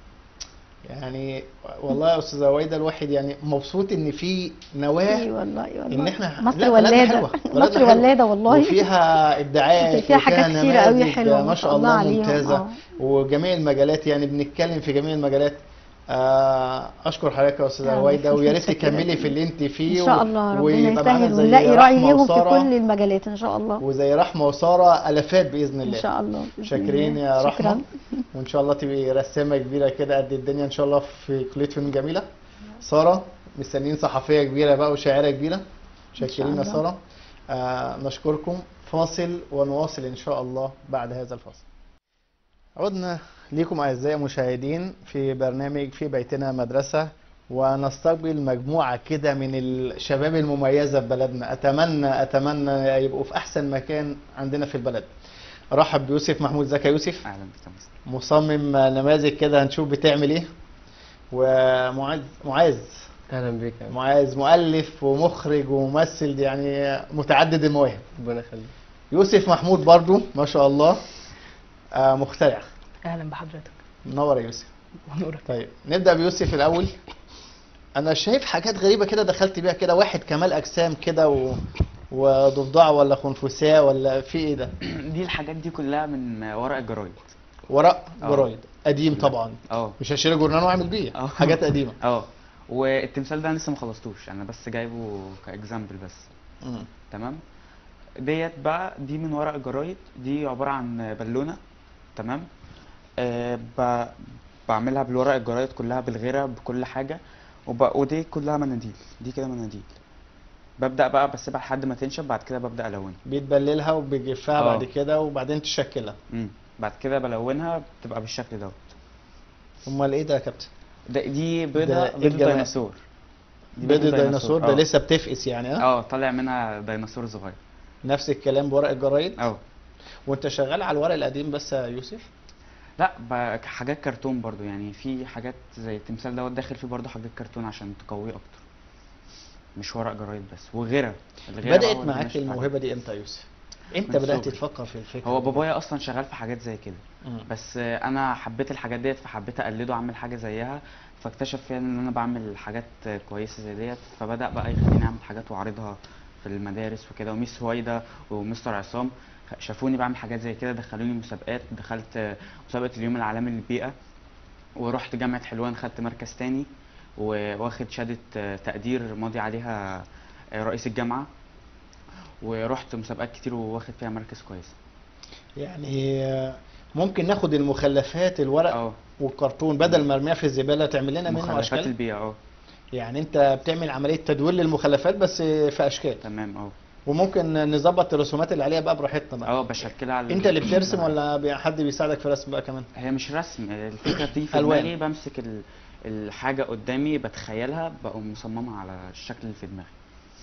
يعني والله يا استاذه وايده الواحد يعني مبسوط ان في اي نواه والله اي والله ان احنا مصر لا، بلدنا ولاده حلوة، بلدنا مصر حلوة. ولاده والله وفيها ابداعات فيها حاجات وفيها كتيرة قوي نماذج حلوة ما شاء الله عليهم، ممتازة آه. وجميع المجالات يعني بنتكلم في جميع المجالات آه، اشكر حضرتك يا استاذه آه، وايده ويا ريت متشكرة تكملي في اللي انت فيه ان شاء الله ربنا ويبقى معانا يسهل زي ونلاقي راي رحمة ليهم في وسارة كل المجالات ان شاء الله وزي رحمه وساره الافات باذن ان الله شاء الله بإذن شاكرين الله. يا رحمه شكرا وان شاء الله تبقي رسامه كبيره كده قد الدنيا ان شاء الله في كليه فنون جميله ساره مستنيين صحفيه كبيره بقى وشاعره كبيره شاكرين يا الله. ساره آه نشكركم فاصل ونواصل ان شاء الله بعد هذا الفاصل عدنا لكم اعزائي المشاهدين في برنامج في بيتنا مدرسه ونستقبل مجموعه كده من الشباب المميزه في بلدنا اتمنى اتمنى يبقوا في احسن مكان عندنا في البلد رحب بيوسف محمود زكي يوسف اهلا بك يا مستر مصمم نماذج كده هنشوف بتعمل ايه ومعاذ معاذ اهلا بك يا عم. معاذ مؤلف ومخرج وممثل يعني متعدد المواهب ربنا يخليك يوسف محمود برضو ما شاء الله آه مخترع اهلا بحضرتك منور يا يوسف ونورك طيب نبدأ بيوسف الأول أنا شايف حاجات غريبة كده دخلت بيها كده واحد كمال أجسام كده و... وضفدع ولا خنفساء ولا في إيه ده؟ دي الحاجات دي كلها من ورق الجرايد ورق آه. جرايد قديم طبعا اه مش هشتري جورنال واعمل بيه آه. حاجات قديمة اه والتمثال ده أنا لسه ما خلصتوش انا بس جايبه كاكزامبل بس مم. تمام ديت بقى دي من ورق الجرايد دي عبارة عن بالونة تمام آه ب... بعملها بالورق الجرايد كلها بالغيرة بكل حاجة وب... ودي كلها مناديل دي كده مناديل ببدأ بقى بسيبها لحد ما تنشف بعد كده ببدأ ألونها بتبللها وبتجفها آه. بعد كده وبعدين تشكلها مم. بعد كده بلونها بتبقى بالشكل دوت امال ايه ده يا كابتن ده دي بيضة ده إيه بيضة الجمال؟ ديناصور دي بيض الديناصور ده آه. لسه بتفقس يعني ها اه طالع منها ديناصور صغير نفس الكلام بورق الجرايد اه وانت شغال على الورق القديم بس يا يوسف لا ب- حاجات كرتون برضو يعني في حاجات زي التمثال دوت داخل فيه برضو حاجات كرتون عشان تقويه اكتر مش ورق جرايد بس وغيره الغيره بقى بدأت هو اللي معاك ماشي في الموهبة دي امتى يا يوسف امتى من بدأت صغري. تفكر في الفكرة هو دي؟ بابايا اصلا شغال في حاجات زي كده مم. بس آه، انا حبيت الحاجات ديت فحبيت اقلده اعمل حاجه زيها فاكتشف فعلا ان انا بعمل حاجات آه، كويسه زي ديت فبدا بقى يخليني اعمل حاجات واعرضها في المدارس وكده وميس هويدا ومستر عصام خ- شافوني بعمل حاجات زي كده دخلوني مسابقات دخلت آه، مسابقه اليوم العالمي للبيئه ورحت جامعه حلوان خدت مركز تاني وواخد شهاده آه، تقدير ماضي عليها آه، رئيس الجامعه ورحت مسابقات كتير وواخد فيها مركز كويس يعني آه، ممكن ناخد المخلفات الورق اه والكرتون بدل ما ارميها في الزبالة تعمل لنا منه مخلفات اشكال البيئه اه يعني انت بتعمل عملية تدوير للمخلفات بس في اشكال تمام اه وممكن نظبط الرسومات اللي عليها بقى براحتنا بقى اه بشكلها على انت اللي بترسم ولا بي- حد بيساعدك في الرسم بقى كمان هي مش رسم الفكره دي في ألوان. دماغي بمسك ال... الحاجه قدامي بتخيلها بقوم مصممها على الشكل اللي في دماغي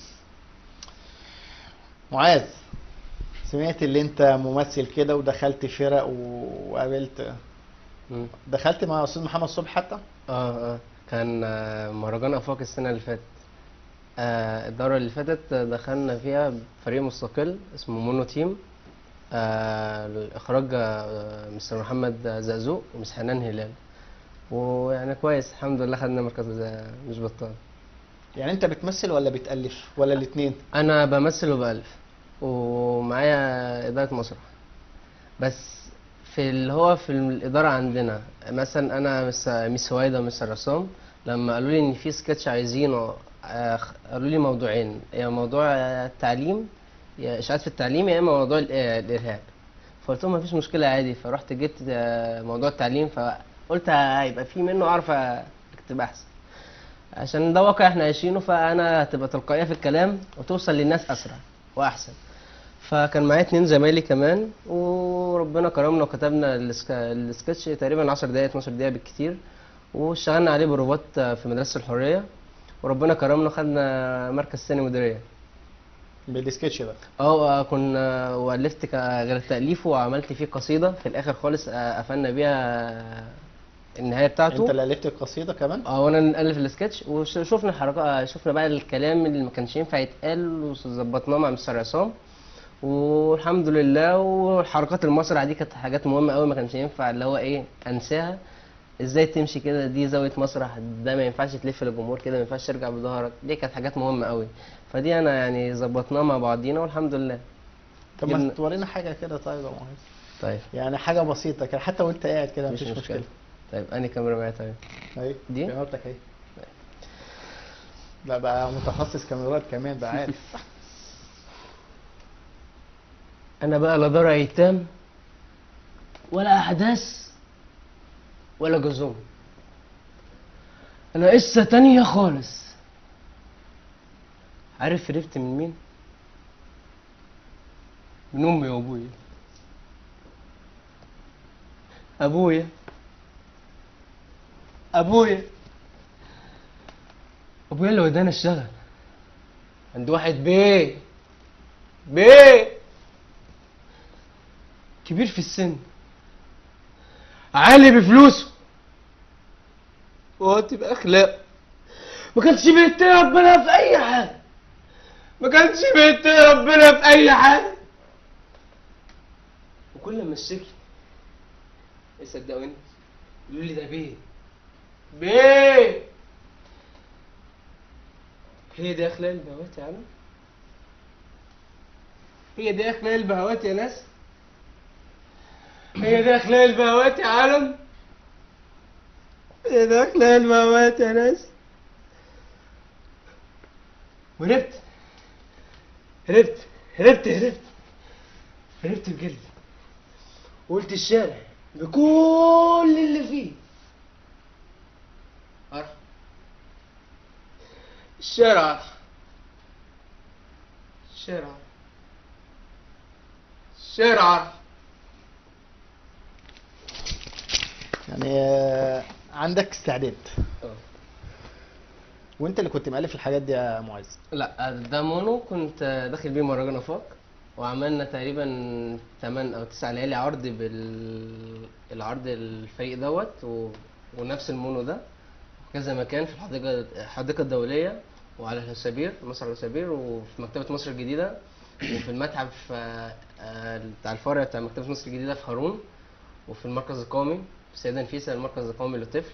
معاذ سمعت اللي انت ممثل كده ودخلت فرق و- وقابلت مم. دخلت مع استاذ محمد صبحي حتى اه اه كان آه، مهرجان افاق السنه اللي فاتت آه الدوره اللي فاتت دخلنا فيها فريق مستقل اسمه مونو تيم آه الاخراج آه مستر محمد زقزوق ومس حنان هلال ويعني كويس الحمد لله خدنا مركز آه، مش بطال يعني انت بتمثل ولا بتألف ولا الاثنين انا بمثل وبألف ومعايا اداره مسرح بس في اللي هو في الاداره عندنا مثلا انا مس ميس هويدا ومستر عصام لما قالوا لي ان في سكتش عايزينه آه، قالوا لي موضوعين يا موضوع آه، التعليم يا اشاعات في التعليم يا اما موضوع ال- آه، الارهاب فقلت لهم مفيش مشكله عادي فرحت جبت آه، موضوع التعليم فقلت هيبقى في منه اعرف اكتب احسن عشان ده واقع احنا عايشينه فانا هتبقى تلقائيه في الكلام وتوصل للناس اسرع واحسن فكان معايا اتنين زمايلي كمان وربنا كرمنا وكتبنا السك- السكتش تقريبا 10 دقايق 12 دقيقه بالكتير واشتغلنا عليه بروفات في مدرسه الحريه وربنا كرمنا خدنا مركز ثاني مديريه بالسكتش ده اه كنا والفت ك- غير تاليفه وعملت فيه قصيده في الاخر خالص آه، قفلنا بيها النهايه بتاعته انت اللي الفت القصيده كمان اه وانا نالف السكتش وشفنا الحركات شفنا بقى الكلام اللي ما كانش ينفع يتقال وظبطناه مع مستر عصام والحمد لله وحركات المسرح دي كانت حاجات مهمه قوي ما كانش ينفع اللي هو ايه انساها ازاي تمشي كده دي زاويه مسرح ده ما ينفعش تلف للجمهور كده ما ينفعش ترجع بظهرك دي كانت حاجات مهمه قوي فدي انا يعني ظبطناها مع بعضينا والحمد لله طب ما جبنا- تورينا حاجه كده طيب يا معاذ طيب يعني حاجه بسيطه كده حتى وانت قاعد كده مش مفيش مشكله مشكله طيب انهي كاميرا معايا طيب اهي دي؟ كاميرتك اهي لا بقى متخصص كاميرات كمان بقى عارف انا بقى لا دار ايتام ولا احداث ولا جزوم انا قصه تانية خالص عارف عرفت من مين من امي وابويا ابويا ابويا ابويا اللي وداني اشتغل عند واحد بيه بيه كبير في السن عالي بفلوسه وقت باخلاقه ما كانش بيتقي ربنا في اي حاجه ما كانش بيتقي ربنا في اي حاجه وكل ما اشتكي يصدقوني يقولوا لي ده بيه بيه هي دي اخلاق البهوات يا عم هي دي اخلاق البهوات يا ناس هي دي اخلاق البهوات يا عالم هي دي اخلاق البهوات يا ناس وهربت هربت هربت هربت هربت بجد وقلت الشارع بكل اللي فيه عارف الشارع عارف الشارع عارف الشارع عارف يعني آه، عندك استعداد اه وانت اللي كنت مؤلف الحاجات دي يا معز لا ده مونو كنت داخل بيه مهرجان افاق وعملنا تقريبا 8 او 9 ليالي عرض بالعرض الفريق دوت و... ونفس المونو ده في كذا مكان في الحديقه الحديقه الدوليه وعلى الهسابير مصر الهسابير وفي مكتبه مصر الجديده وفي المتحف آه، آه، بتاع الفرع بتاع مكتبه مصر الجديده في هارون وفي المركز القومي في السيده نفيسه المركز القومي للطفل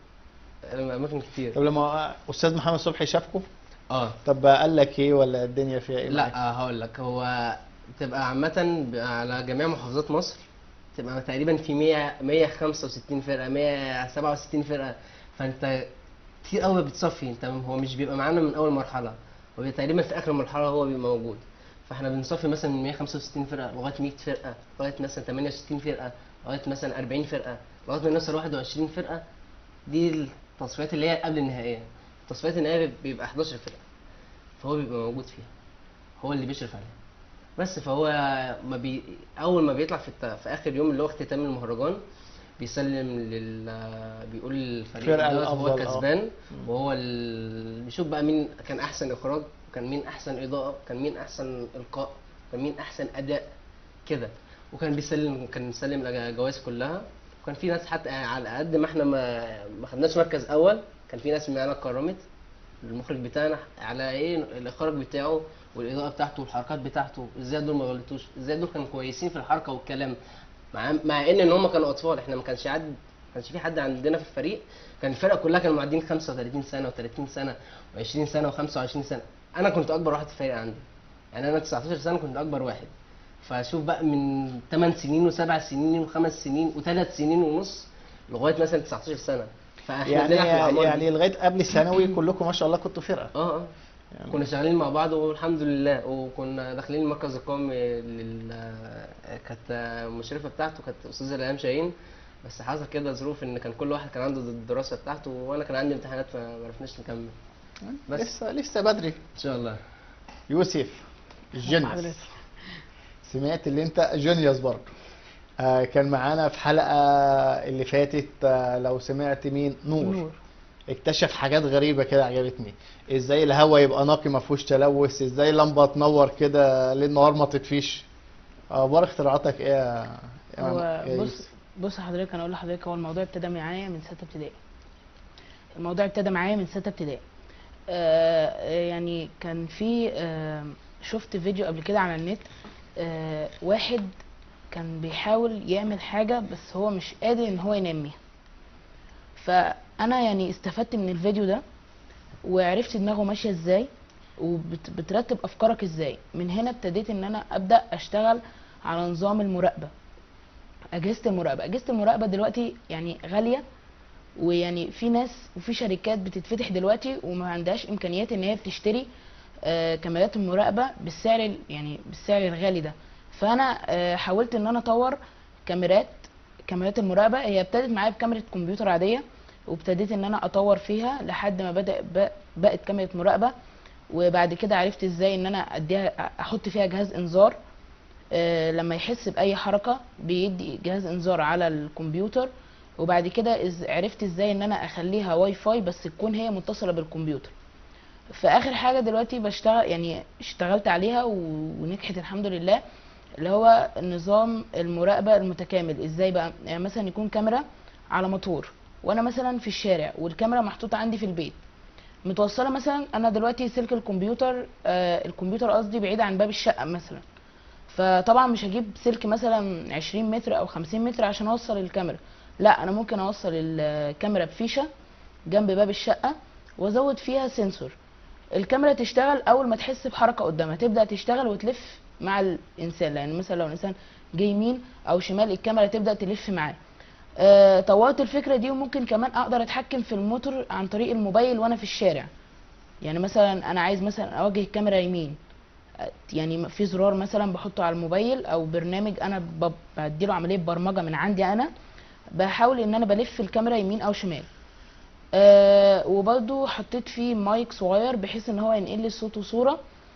اماكن كتير طب لما استاذ محمد صبحي شافكم اه طب قال لك ايه ولا الدنيا فيها ايه معاك؟ لا هقول لك هو تبقى عامة ب- على جميع محافظات مصر تبقى تقريبا في 100 165 فرقة 167 فرقة فانت كتير قوي بتصفي انت هو مش بيبقى معانا من اول مرحلة هو بيبقى تقريبا في اخر مرحلة هو بيبقى موجود فاحنا بنصفي مثلا من 165 فرقة لغاية 100 فرقة لغاية مثلا 68 فرقة لغاية مثلا 40 فرقة لغاية ما نوصل 21 فرقة دي التصفيات اللي هي قبل النهائية التصفيات النهائية بيبقى 11 فرقة فهو بيبقى موجود فيها هو اللي بيشرف عليها بس فهو ما بي اول ما بيطلع في, الت... في اخر يوم اللي هو اختتام المهرجان بيسلم لل بيقول للفريق الفرقة دوت هو الأفضل، آه. كسبان وهو ال... بيشوف بقى مين كان احسن اخراج وكان مين احسن اضاءه كان مين احسن القاء كان مين احسن اداء كده وكان بيسلم كان بيسلم الجوائز كلها وكان في ناس حتى على قد ما احنا ما ما خدناش مركز اول كان في ناس معانا اتكرمت المخرج بتاعنا على ايه الاخراج بتاعه والاضاءه بتاعته والحركات بتاعته ازاي دول ما غلطوش ازاي دول كانوا كويسين في الحركه والكلام مع مع ان ان هم كانوا اطفال احنا ما كانش عد ما كانش في حد عندنا في الفريق كان الفرقه كلها كانوا معديين 35 سنه و30 سنه و20 سنه و25 سنه انا كنت اكبر واحد في الفريق عندي يعني انا 19 سنه كنت اكبر واحد فشوف بقى من 8 سنين و7 سنين و5 سنين و3 سنين ونص لغايه مثلا 19 سنه فاحنا يعني بنلعب في الأعمار دي. يعني لغايه قبل الثانوي كلكم ما شاء الله كنتوا فرقه اه اه يعني كنا شغالين مع بعض والحمد لله وكنا داخلين المركز القومي لل كانت المشرفه بتاعته كانت استاذه الهام شاهين بس حصل كده ظروف ان كان كل واحد كان عنده الدراسه بتاعته وانا كان عندي امتحانات فما عرفناش نكمل بس. لسه لسه بدري ان شاء الله يوسف الجينيوس حضرتك. سمعت اللي انت جينيوس برضه آه كان معانا في حلقه اللي فاتت آه لو سمعت مين نور, نور اكتشف حاجات غريبه كده عجبتني ازاي الهواء يبقى نقي ما فيهوش تلوث ازاي لمبه تنور كده ليل نهار ما تطفيش اخبار اختراعاتك ايه يا يا هو يا بص يوسف؟ بص حضرتك انا اقول لحضرتك هو الموضوع ابتدى معايا من ستة ابتدائي الموضوع ابتدى معايا من ستة ابتدائي آه آه، يعني كان في آه شفت فيديو قبل كده على النت آه واحد كان بيحاول يعمل حاجة بس هو مش قادر ان هو ينميها فانا يعني استفدت من الفيديو ده وعرفت دماغه ماشية ازاي وبترتب افكارك ازاي من هنا ابتديت ان انا ابدا اشتغل على نظام المراقبه اجهزه المراقبه اجهزه المراقبه دلوقتي يعني غاليه ويعني في ناس وفي شركات بتتفتح دلوقتي وما عندهاش امكانيات ان هي بتشتري آه، كاميرات المراقبه بالسعر ال- يعني بالسعر الغالي ده فانا آه، حاولت ان انا اطور كاميرات كاميرات المراقبه هي ابتدت معايا بكاميرا كمبيوتر عاديه وابتديت ان انا اطور فيها لحد ما بدا ب- بقت كاميرا مراقبه وبعد كده عرفت ازاي ان انا اديها احط فيها جهاز انذار آه، لما يحس باي حركه بيدي جهاز انذار على الكمبيوتر وبعد كده إز عرفت ازاي ان انا اخليها واي فاي بس تكون هي متصله بالكمبيوتر فاخر حاجه دلوقتي بشتغل يعني اشتغلت عليها و- ونجحت الحمد لله اللي هو نظام المراقبه المتكامل ازاي بقى يعني مثلا يكون كاميرا على موتور وانا مثلا في الشارع والكاميرا محطوطه عندي في البيت متوصله مثلا انا دلوقتي سلك الكمبيوتر آه الكمبيوتر قصدي بعيد عن باب الشقه مثلا فطبعا مش هجيب سلك مثلا 20 متر او 50 متر عشان اوصل الكاميرا لا انا ممكن اوصل الكاميرا بفيشه جنب باب الشقه وازود فيها سنسور الكاميرا تشتغل اول ما تحس بحركه قدامها تبدا تشتغل وتلف مع الانسان لان مثلا لو الانسان جه يمين او شمال الكاميرا تبدا تلف معاه آه، طورت الفكره دي وممكن كمان اقدر اتحكم في الموتور عن طريق الموبايل وانا في الشارع يعني مثلا انا عايز مثلا اوجه الكاميرا يمين آه، يعني في زرار مثلا بحطه على الموبايل او برنامج انا ب- بديله عمليه برمجه من عندي انا بحاول ان انا بلف الكاميرا يمين او شمال آه وبرضو حطيت فيه مايك صغير بحيث ان هو ينقل لي صوت وصوره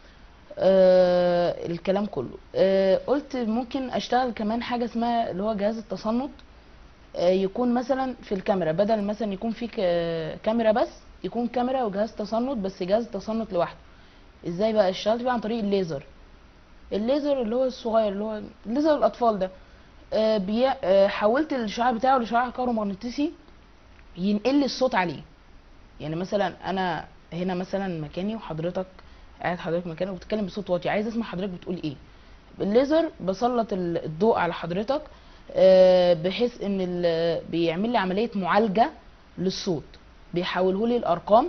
آه الكلام كله آه قلت ممكن اشتغل كمان حاجه اسمها اللي هو جهاز التصنت آه، يكون مثلا في الكاميرا بدل مثلا يكون في ك- كاميرا بس يكون كاميرا وجهاز تصنت بس جهاز تصنت لوحده ازاي بقى اشتغلت بقى عن طريق الليزر الليزر اللي هو الصغير اللي هو ليزر الاطفال ده آه، بي... آه، حولت الشعاع بتاعه لشعاع كهرومغناطيسي ينقل لي الصوت عليه يعني مثلا انا هنا مثلا مكاني وحضرتك قاعد حضرتك مكانك وبتتكلم بصوت واطي عايز اسمع حضرتك بتقول ايه بالليزر بسلط ال- الضوء على حضرتك آه، بحيث ان ال- بيعمل لي عمليه معالجه للصوت بيحوله لي الارقام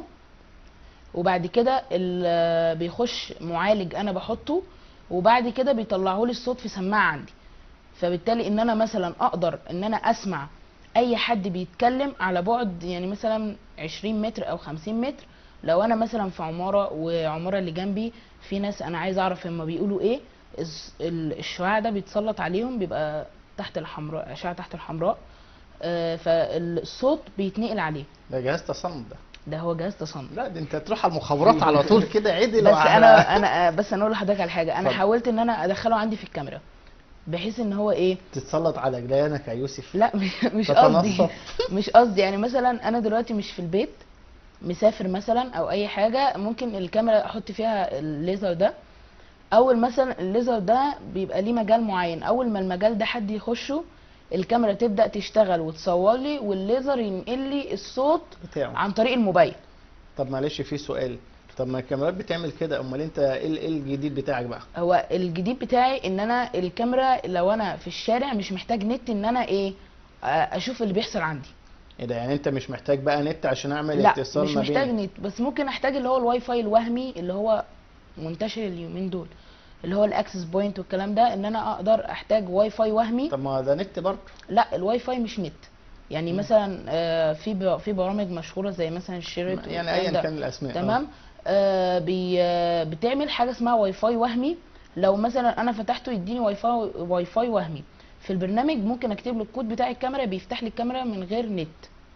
وبعد كده ال- بيخش معالج انا بحطه وبعد كده بيطلعه لي الصوت في سماعه عندي فبالتالي ان انا مثلا اقدر ان انا اسمع اي حد بيتكلم على بعد يعني مثلا 20 متر او 50 متر لو انا مثلا في عماره وعماره اللي جنبي في ناس انا عايز اعرف هما بيقولوا ايه الس- ال- الشعاع ده بيتسلط عليهم بيبقى تحت الحمراء اشعه تحت الحمراء آه، فالصوت بيتنقل عليه ده جهاز تصنت ده ده هو جهاز تصنت لا ده انت تروح على المخابرات على طول كده عدل بس وعلى- انا انا بس انا اقول لحضرتك على حاجه انا اتفضل. حاولت ان انا ادخله عندي في الكاميرا بحيث ان هو ايه تتسلط على جيرانك يا يوسف لا مش مش قصدي تتنصت. مش قصدي يعني مثلا انا دلوقتي مش في البيت مسافر مثلا او اي حاجه ممكن الكاميرا احط فيها الليزر ده اول مثلا الليزر ده بيبقى ليه مجال معين اول ما المجال ده حد يخشه الكاميرا تبدا تشتغل وتصور لي والليزر ينقل لي الصوت بتاعه عن طريق الموبايل طب معلش في سؤال طب ما الكاميرات بتعمل كده امال انت ايه ال- ايه الجديد بتاعك بقى هو الجديد بتاعي ان انا الكاميرا لو انا في الشارع مش محتاج نت ان انا ايه آه، اشوف اللي بيحصل عندي ايه ده يعني انت مش محتاج بقى نت عشان اعمل لا اتصال مش ما محتاج بين نت بس ممكن احتاج اللي هو الواي فاي الوهمي اللي هو منتشر اليومين دول اللي هو الاكسس بوينت والكلام ده ان انا اقدر احتاج واي فاي وهمي طب ما ده نت برضه لا الواي فاي مش نت يعني مثلا آه، في ب- في برامج مشهوره زي مثلا الشيرت يعني والكلام ايا ده. كان الاسماء آه. تمام آه بي آه بتعمل حاجه اسمها واي فاي وهمي لو مثلا انا فتحته يديني واي فاي واي فاي وهمي في البرنامج ممكن اكتب له الكود بتاع الكاميرا بيفتح لي الكاميرا من غير نت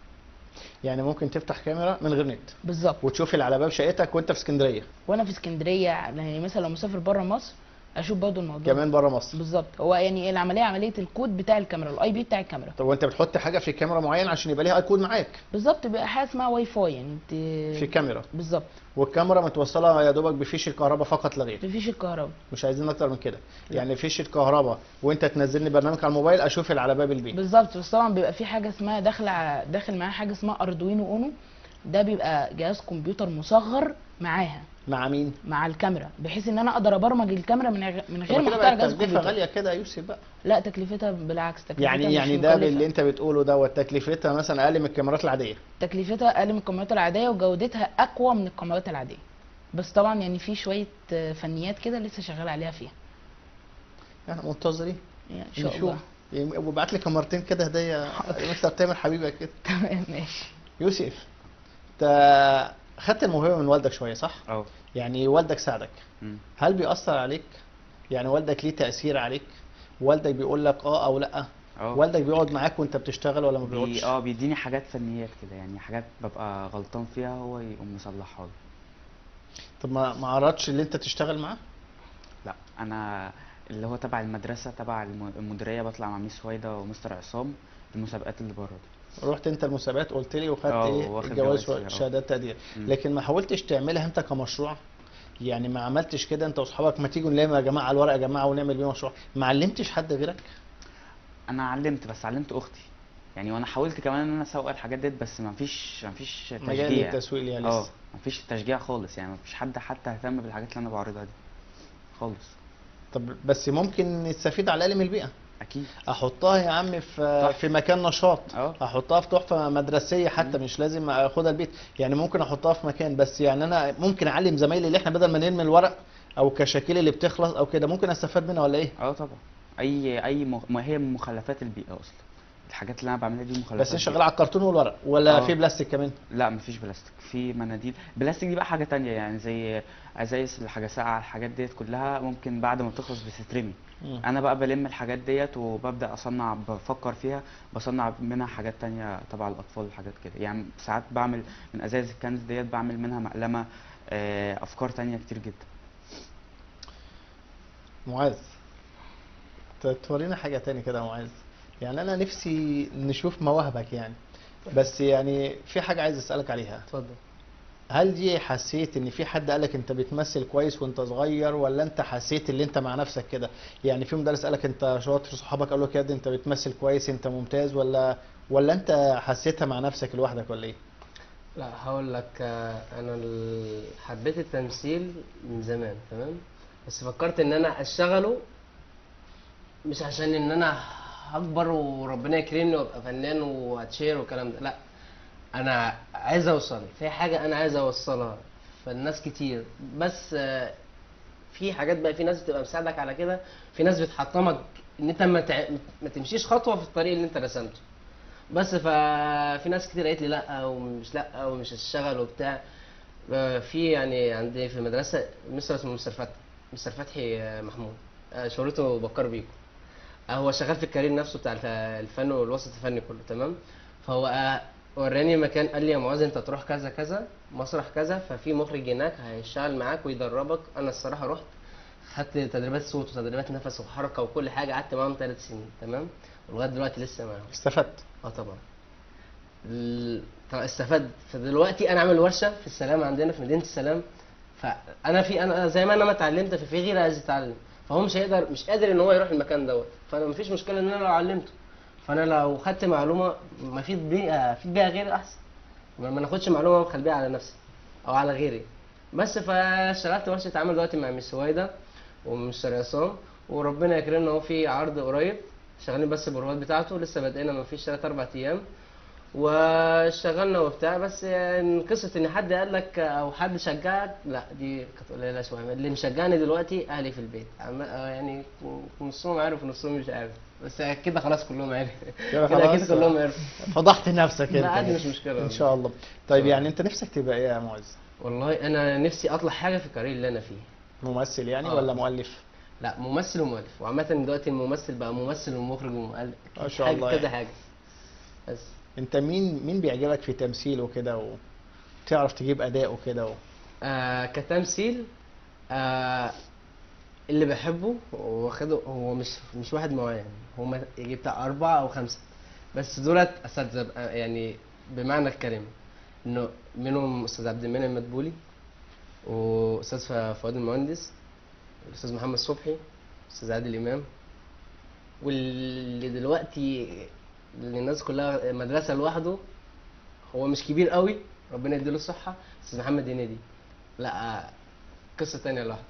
يعني ممكن تفتح كاميرا من غير نت بالظبط وتشوف اللي على باب شقتك وانت في اسكندريه وانا في اسكندريه يعني مثلا لو مسافر بره مصر اشوف برضو الموضوع كمان بره مصر بالظبط هو يعني العمليه عمليه الكود بتاع الكاميرا الاي بي بتاع الكاميرا طب وانت بتحط حاجه في كاميرا معين عشان يبقى ليها ايكون معاك بالظبط بيبقى حاجه اسمها واي فاي يعني انت في كاميرا بالظبط والكاميرا متوصله يا دوبك بفيش الكهرباء فقط لا غير مفيش الكهرباء مش عايزين اكتر من كده يعني فيشه كهرباء وانت تنزل لي برنامج على الموبايل اشوف اللي على باب البيت بالظبط بس طبعا بيبقى في حاجه اسمها داخل ع- داخل معاه حاجه اسمها اردوينو اونو ده بيبقى جهاز كمبيوتر مصغر معاها مع مين مع الكاميرا بحيث ان انا اقدر ابرمج الكاميرا من غ- من غير طب ما كده احتاج بقى جهاز التكلفه كمبيوتر غاليه كده يا يوسف بقى لا تكلفتها بالعكس تكلفتها يعني مش يعني ده مكلفة. باللي انت بتقوله دوت تكلفتها مثلا اقل من الكاميرات العاديه تكلفتها اقل من الكاميرات العاديه وجودتها اقوى من الكاميرات العاديه بس طبعا يعني في شويه آه، فنيات كده لسه شغال عليها فيها يعني منتظرين يعني ان شاء نشوف الله وبعت لي كاميرتين كده هديه مستر تامر حبيبك كده تمام ماشي يوسف انت خدت الموهبه من والدك شويه صح اه يعني والدك ساعدك مم. هل بيأثر عليك يعني والدك ليه تأثير عليك والدك بيقول لك اه او لا اه والدك بيقعد معاك وانت بتشتغل ولا ما بي... بيقعدش اه بيديني حاجات فنيات كده يعني حاجات ببقى غلطان فيها هو يقوم مصلحها لي طب ما ما عرضش اللي انت تشتغل معاه لا انا اللي هو تبع المدرسه تبع الم- المديريه بطلع مع ميس هويدا ومستر عصام المسابقات اللي بره دي رحت انت المسابقات قلت لي وخدت اه، ايه واخد الجوائز جوائز فيها، اه. وشهادات تقدير مم. لكن ما حاولتش تعملها انت كمشروع يعني ما عملتش كده انت واصحابك ما تيجوا نلم يا جماعه على الورق يا جماعه ونعمل بيه مشروع ما علمتش حد غيرك انا علمت بس علمت اختي يعني وانا حاولت كمان ان انا اسوق الحاجات ديت بس ما فيش ما فيش مجال تشجيع التسويق ليها اه لسه ما فيش تشجيع خالص يعني ما فيش حد حتى اهتم بالحاجات اللي انا بعرضها دي خالص طب بس ممكن نستفيد على الاقل من البيئه اكيد احطها يا عم في تحفة. في مكان نشاط اه. احطها في تحفه مدرسيه حتى مش لازم اخدها البيت يعني ممكن احطها في مكان بس يعني انا ممكن اعلم زمايلي اللي احنا بدل ما نرمي الورق او كشاكيل اللي بتخلص او كده ممكن استفاد منها ولا ايه اه طبعا اي اي م... ما هي من مخلفات البيئه اصلا الحاجات اللي انا بعملها دي مخلفات بس انت شغال بيئة. على الكرتون والورق ولا اه. في بلاستيك كمان لا مفيش بلاستيك في مناديل بلاستيك دي بقى حاجه تانية يعني زي ازايز الحاجه ساقعه الحاجات ديت كلها ممكن بعد ما تخلص بتترمي مم. انا بقى بلم الحاجات ديت وببدا اصنع بفكر فيها بصنع منها حاجات تانية تبع الاطفال وحاجات كده يعني ساعات بعمل من ازايز الكنز ديت بعمل منها مقلمه آه، افكار تانية كتير جدا معاذ ت- تورينا حاجه تاني كده يا معاذ يعني انا نفسي نشوف مواهبك يعني بس يعني في حاجه عايز اسالك عليها اتفضل هل دي حسيت ان في حد قالك انت بتمثل كويس وانت صغير ولا انت حسيت اللي انت مع نفسك كده يعني في مدرس قالك انت شاطر صحابك قالوا كده انت بتمثل كويس انت ممتاز ولا ولا انت حسيتها مع نفسك لوحدك ولا ايه لا هقول لك آه، انا ال- حبيت التمثيل من زمان تمام بس فكرت ان انا اشتغله مش عشان ان انا هكبر وربنا يكرمني وابقى فنان واتشير والكلام ده لا انا عايز اوصل في حاجه انا عايز اوصلها فالناس كتير بس آه، في حاجات بقى في ناس بتبقى مساعدك على كده في ناس بتحطمك ان انت ما تع- ما تمشيش خطوه في الطريق اللي انت رسمته بس ففي ناس كتير قالت لي لا ومش لا ومش هتشتغل وبتاع آه، في يعني عندي في المدرسه مستر اسمه مستر فتحي مستر فتحي آه، محمود آه، شهرته بكر بيكو آه، هو شغال في الكارير نفسه بتاع الف- الفن والوسط الفني كله تمام فهو آه، وراني مكان قال لي يا معاذ انت تروح كذا كذا مسرح كذا ففي مخرج هناك هيشتغل معاك ويدربك انا الصراحه رحت خدت تدريبات صوت وتدريبات نفس وحركه وكل حاجه قعدت معاهم ثلاث سنين تمام ولغايه دلوقتي لسه معاهم استفدت اه طبعا ال- طبعا استفدت فدلوقتي انا عامل ورشه في السلام عندنا في مدينه السلام فانا في انا زي ما انا ما اتعلمت ففي غيري عايز يتعلم فهو مش هيقدر مش قادر ان هو يروح المكان دوت فانا مفيش مشكله ان انا لو علمته فانا لو خدت معلومه ما افيد بيها افيد بيها غيري احسن ما ما ناخدش معلومه وابخل بيها على نفسي او على غيري بس فاشتغلت ورشه عمل دلوقتي مع مس سويده ومستر عصام وربنا يكرمنا اهو في عرض قريب شغالين بس البروفات بتاعته لسه بادئنا ما فيش 3 4 ايام واشتغلنا وبتاع بس يعني قصه ان حد قال لك او حد شجعك لا دي كانت قليله شويه اللي مشجعني دلوقتي اهلي في البيت عم- آه يعني نصهم عارف ونصهم مش عارف بس كده خلاص كلهم عارف كده كده اكيد خلاص. كلهم عرفوا فضحت نفسك انت لا عادي كده. مش مشكله ان شاء الله طيب شاء يعني انت نفسك تبقى ايه يا معز والله انا نفسي اطلع حاجه في الكارير اللي انا فيه ممثل يعني آه. ولا مؤلف لا ممثل ومؤلف وعامة دلوقتي الممثل بقى ممثل ومخرج ومؤلف ما شاء حاجة الله كذا يعني. حاجة بس انت مين مين بيعجبك في تمثيله كده وتعرف تجيب اداء وكده و... آه كتمثيل آه اللي بحبه واخده هو مش مش واحد معين هما يجي بتاع أربعة أو خمسة بس دولت أساتذة بقى- يعني بمعنى الكلمة إنه منهم أستاذ عبد المنعم مدبولي وأستاذ ف- فؤاد المهندس الأستاذ محمد صبحي أستاذ عادل إمام واللي دلوقتي اللي الناس كلها مدرسة لوحده هو مش كبير قوي ربنا يديله الصحة أستاذ محمد هنيدي لا قصة تانية لوحده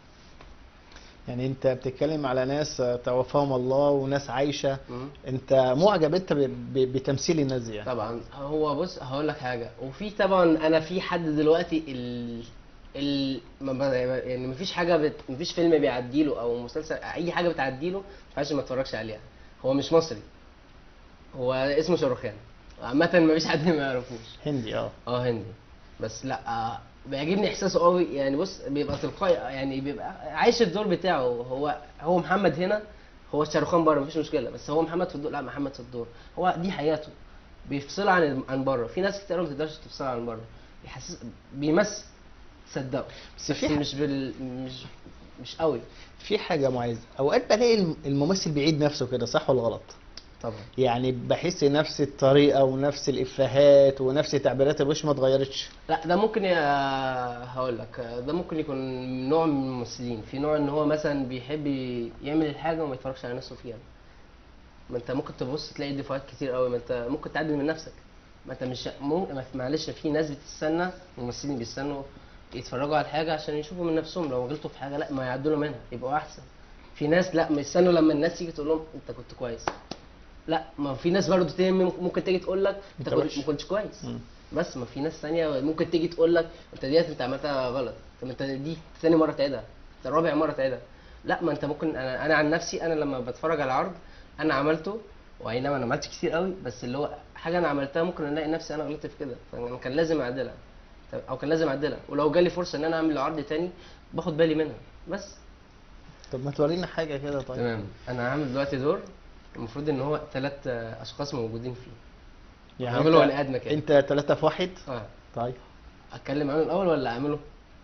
يعني انت بتتكلم على ناس آه، توفاهم الله وناس عايشة مم. انت معجب انت ب... ب... بتمثيل الناس دي يعني طبعا هو بص هقول لك حاجه وفي طبعا انا في حد دلوقتي ال ال ما ب- يعني مفيش حاجه بت... مفيش فيلم بيعديله او مسلسل اي حاجه بتعديله ما ينفعش ما اتفرجش عليها هو مش مصري هو اسمه شاروخان عامه مفيش حد ما يعرفوش هندي اه اه هندي بس لا آه بيعجبني احساسه قوي يعني بص بيبقى تلقائي يعني بيبقى عايش الدور بتاعه هو هو محمد هنا هو شاروخان بره مفيش مشكله بس هو محمد في الدور لا محمد في الدور هو دي حياته بيفصلها عن عن بره في ناس كتير ما بتقدرش تفصلها عن بره بيحسس بيمثل صدقه بس بس في ح- مش بال مش مش قوي في حاجة معيزة اوقات بلاقي الم- الممثل بيعيد نفسه كده صح ولا غلط طبعا يعني بحس نفس الطريقة ونفس الإفيهات ونفس تعبيرات الوش ما اتغيرتش لا ده ممكن يا- هقول لك ده ممكن يكون نوع من الممثلين في نوع ان هو مثلا بيحب يعمل الحاجه وما يتفرجش على نفسه فيها ما انت ممكن تبص تلاقي ديفوهات كتير قوي ما انت ممكن تعدل من نفسك ما انت مش ممكن ما- معلش في ناس بتستنى ممثلين بيستنوا يتفرجوا على الحاجه عشان يشوفوا من نفسهم لو غلطوا في حاجه لا ما يعدلوا منها يبقوا احسن في ناس لا ما يستنوا لما الناس تيجي تقول لهم انت كنت كويس لا ما في ناس برضه تاني ممكن تيجي تقول لك انت انت كنت وحش. ما كنتش كويس مم. بس ما في ناس تانية ممكن تيجي تقول لك انت ديت انت عملتها غلط طب انت دي تاني مره تعيدها انت رابع مره تعيدها لا ما انت ممكن انا انا عن نفسي انا لما بتفرج على عرض انا عملته واي نعم انا ما عملتش كتير قوي بس اللي هو حاجه انا عملتها ممكن الاقي نفسي انا غلطت في كده فانا كان لازم اعدلها طب- او كان لازم اعدلها ولو جالي فرصه ان انا اعمل عرض تاني باخد بالي منها بس طب ما تورينا حاجة كده طيب تمام انا عامل دلوقتي دور المفروض ان هو ثلاث اشخاص موجودين فيه يعني اعمله انت, بني ادم كده انت ثلاثة في واحد اه طيب اتكلم عنه الاول ولا اعمله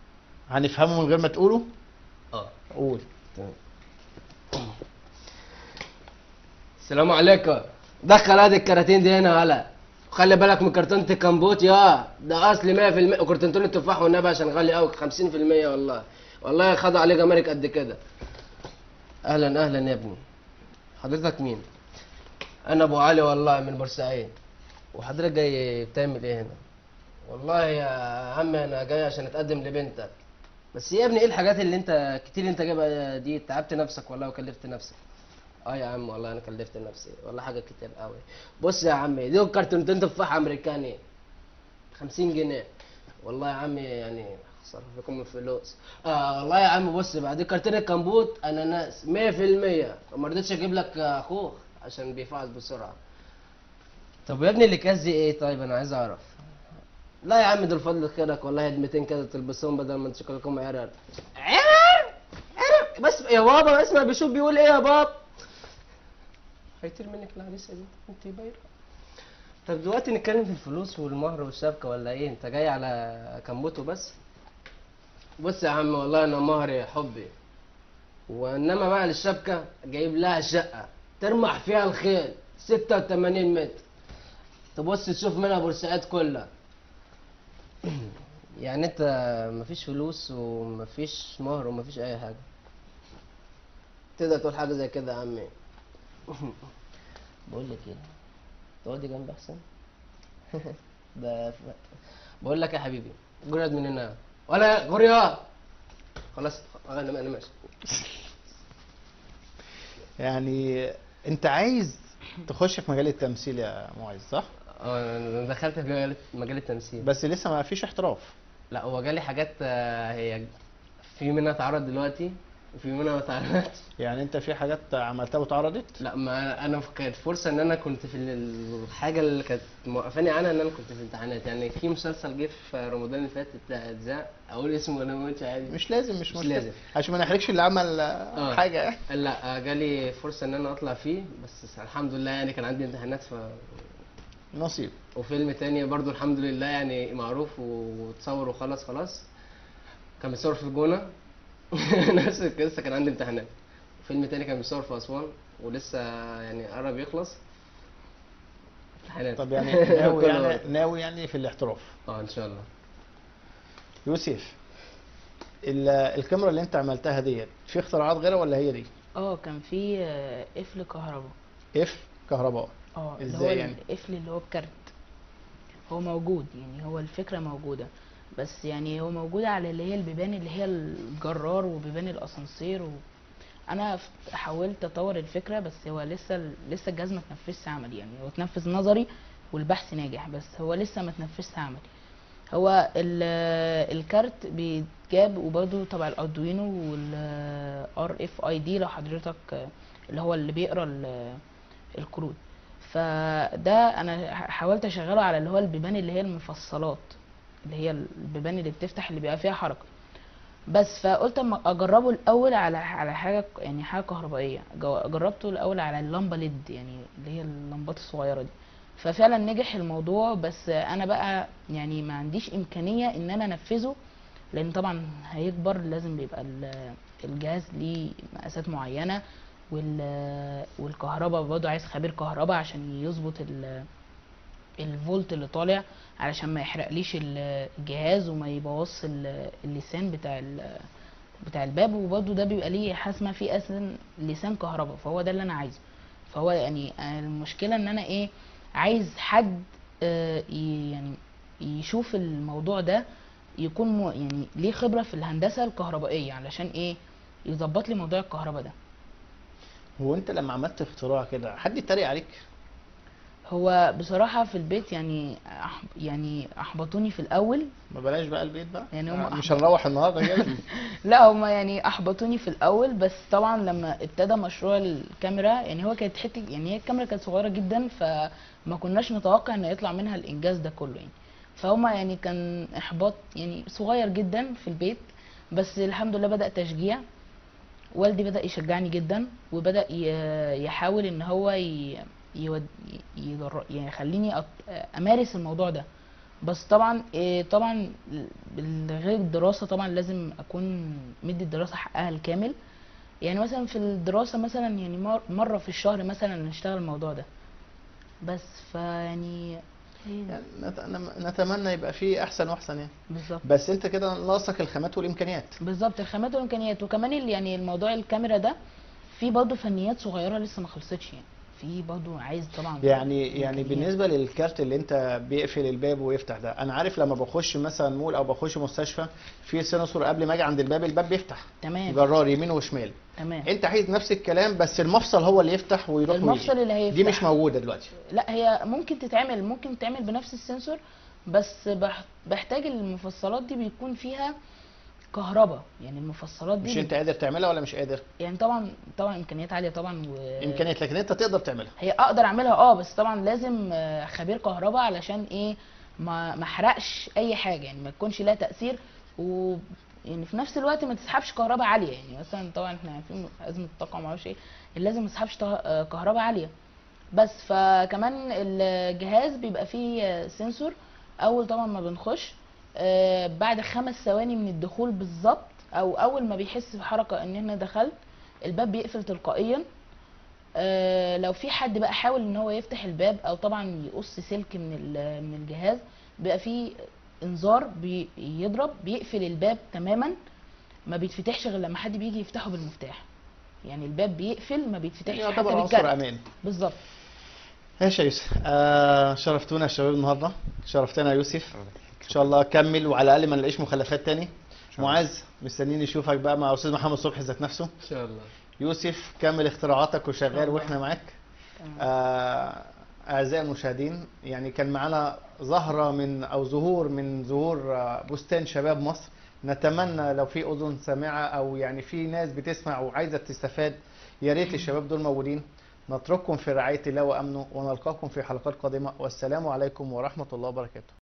هنفهمه من غير ما تقوله اه قول تمام السلام عليكم دخل هذه الكراتين دي هنا هلا خلي بالك من كرتونة الكمبوت يا ده اصلي 100% وكرتونتين التفاح والنبي عشان غالي قوي 50% والله والله خدوا عليه جمارك قد كده اهلا اهلا يا ابني حضرتك مين انا ابو علي والله من بورسعيد وحضرتك جاي بتعمل ايه هنا والله يا عم انا جاي عشان اتقدم لبنتك بس يا ابني ايه الحاجات اللي انت كتير انت جايبها دي تعبت نفسك والله وكلفت نفسك اه يا عم والله انا كلفت نفسي والله حاجه كتير قوي بص يا عمي دول كرتونتين تفاح امريكاني 50 جنيه والله يا عمي يعني صرف لكم الفلوس اه والله يا عم بص بقى دي كرتونه كمبوت اناناس 100% وما رضيتش اجيب لك اخوه عشان بيفعص بسرعه طب يا ابني اللي كاز ايه طيب انا عايز اعرف لا يا عم دول فضل خيرك والله هدمتين كده تلبسهم بدل ما تشكل لكم عرق عرق عرق بس يا بابا اسمع بيشوف بيقول ايه يا بابا هيطير منك العريسه دي انت بايره طب دلوقتي نتكلم في الفلوس والمهر والشبكه ولا ايه انت جاي على كمبوتو بس بص يا عم والله انا مهري حبي وانما بقى للشبكه جايب لها شقه ترمح فيها الخيل 86 متر تبص تشوف منها بورسعيد كلها يعني انت مفيش فلوس ومفيش مهر ومفيش اي حاجه تقدر تقول حاجه زي كده يا عمي بقول لك ايه تقعدي جنبي احسن ده ف... بقول لك يا حبيبي جرد من هنا ولا غريا خلاص انا انا ماشي يعني انت عايز تخش في مجال التمثيل يا معز صح اه انا دخلت في مجال مجال التمثيل بس لسه ما فيش احتراف لا هو جالي حاجات آه، هي في منها اتعرض دلوقتي وفي منها ما اتعرضتش يعني انت في حاجات عملتها واتعرضت لا ما انا كانت فرصه ان انا كنت في ال- الحاجه اللي كانت موقفاني عنها ان انا كنت في امتحانات يعني في مسلسل جه في رمضان اللي فات بتاع اتذاع اقول اسمه ولا ما اقولش عادي مش لازم مش, مش مشكلة لازم. عشان ما نحرجش اللي عمل آه، حاجه يعني لا آه، جالي فرصه ان انا اطلع فيه بس الحمد لله يعني كان عندي امتحانات ف نصيب وفيلم تاني برضو الحمد لله يعني معروف وتصور وخلص خلاص كان بيصور في الجونة نفس القصة كان عندي امتحانات فيلم تاني كان بيصور في أسوان ولسه يعني قرب يخلص امتحانات طب يعني ناوي كله يعني ورا. ناوي يعني في الاحتراف اه ان شاء الله يوسف ال- الكاميرا اللي انت عملتها ديت في اختراعات غيرها ولا هي دي اه كان في آه، قفل كهرباء اف كهرباء اه اللي ازاي هو يعني؟ القفل اللي هو بكارت هو موجود يعني هو الفكرة موجودة بس يعني هو موجود على اللي هي البيبان اللي هي الجرار وبيبان الاسانسير و... انا ف- حاولت اطور الفكرة بس هو لسه لسه الجهاز ما اتنفذش عملي يعني هو اتنفذ نظري والبحث ناجح بس هو لسه ما اتنفذش عملي هو ال- الكارت بيتجاب وبرده تبع الاردوينو والار اف اي دي لو حضرتك اللي هو اللي بيقرا ال- الكروت فده انا ح- حاولت اشغله على اللي هو البيبان اللي هي المفصلات اللي هي البيبان اللي بتفتح اللي بيبقى فيها حركه بس فقلت اما اجربه الاول على على حاجه ك- يعني حاجه كهربائيه جو- جربته الاول على اللمبه ليد يعني اللي هي اللمبات الصغيره دي ففعلا نجح الموضوع بس انا بقى يعني ما عنديش امكانيه ان انا انفذه لان طبعا هيكبر لازم بيبقى ال- الجهاز ليه مقاسات معينه وال والكهرباء برضه عايز خبير كهرباء عشان يظبط ال- الفولت اللي طالع علشان ما يحرقليش ال- الجهاز وما يبوظش ال- اللسان بتاع ال- بتاع الباب وبرضه ده بيبقى ليه حاسمه فيه اصلا لسان كهرباء فهو ده اللي انا عايزه فهو يعني أنا المشكله ان انا ايه عايز حد آه، ي- يعني يشوف الموضوع ده يكون مو- يعني ليه خبره في الهندسه الكهربائيه علشان ايه يظبط لي موضوع الكهرباء ده هو انت لما عملت اختراع كده حد اتريق عليك هو بصراحه في البيت يعني أح يعني احبطوني في الاول ما بلاش بقى البيت بقى يعني هم آه، مش هنروح النهارده كده لا هما يعني احبطوني في الاول بس طبعا لما ابتدى مشروع الكاميرا يعني هو كانت حته يعني هي الكاميرا كانت صغيره جدا فما كناش نتوقع ان يطلع منها الانجاز ده كله يعني فهما يعني كان احباط يعني صغير جدا في البيت بس الحمد لله بدأ تشجيع والدي بدأ يشجعني جدا وبدأ ي- يحاول ان هو ي- يود يدر- يعني يخليني أط- امارس الموضوع ده بس طبعا إيه، طبعا ال- غير الدراسة طبعا لازم اكون مدي الدراسة حقها الكامل يعني مثلا في الدراسة مثلا يعني مر- مرة في الشهر مثلا نشتغل الموضوع ده بس فيعني هي يعني نت- نتمنى يبقى فيه احسن واحسن يعني بالظبط بس انت كده ناقصك الخامات والامكانيات بالظبط الخامات والامكانيات وكمان اللي يعني الموضوع الكاميرا ده في برضه فنيات صغيره لسه ما خلصتش يعني في برضه عايز طبعا يعني يعني إمكانيات. بالنسبه للكارت اللي انت بيقفل الباب ويفتح ده انا عارف لما بخش مثلا مول او بخش مستشفى في سنسور قبل ما اجي عند الباب الباب بيفتح تمام جرار يمين وشمال تمام انت عايز نفس الكلام بس المفصل هو اللي يفتح ويروح المفصل ويجي اللي هيفتح دي مش موجوده دلوقتي لا هي ممكن تتعمل ممكن تتعمل بنفس السنسور بس بح- بحتاج المفصلات دي بيكون فيها كهرباء يعني المفصلات دي مش بت- انت قادر تعملها ولا مش قادر يعني طبعا طبعا امكانيات عاليه طبعا و... امكانيات لكن انت تقدر تعملها هي اقدر اعملها اه بس طبعا لازم آه، خبير كهرباء علشان ايه ما ما احرقش اي حاجه يعني ما تكونش لها تاثير و يعني في نفس الوقت ما تسحبش كهرباء عاليه يعني مثلا طبعا احنا عارفين ازمه الطاقه وما اعرفش ايه لازم ما تسحبش طه- آه، كهرباء عاليه بس فكمان الجهاز بيبقى فيه آه، سنسور اول طبعا ما بنخش آه، بعد خمس ثواني من الدخول بالظبط او اول ما بيحس بحركه ان انا دخلت الباب بيقفل تلقائيا آه، لو في حد بقى حاول ان هو يفتح الباب او طبعا يقص سلك من ال- من الجهاز بيبقى في انذار بيضرب بيقفل الباب تماما ما بيتفتحش غير لما حد بيجي يفتحه بالمفتاح يعني الباب بيقفل ما بيتفتحش حتى يعتبر عنصر بالجرد امان بالظبط ماشي يا يوسف آه شرفتونا يا شباب النهارده شرفتنا يا يوسف ان شاء الله كمل وعلى الاقل ما نلاقيش مخلفات تاني معاذ مستنيين نشوفك بقى مع استاذ محمد صبحي ذات نفسه ان شاء الله يوسف كمل اختراعاتك وشغال واحنا معاك آه، اعزائي المشاهدين يعني كان معانا زهره من او زهور من زهور آه، بستان شباب مصر نتمنى لو في اذن سامعه او يعني في ناس بتسمع وعايزه تستفاد يا ريت الشباب دول موجودين نترككم في رعايه الله وامنه ونلقاكم في حلقات قادمه والسلام عليكم ورحمه الله وبركاته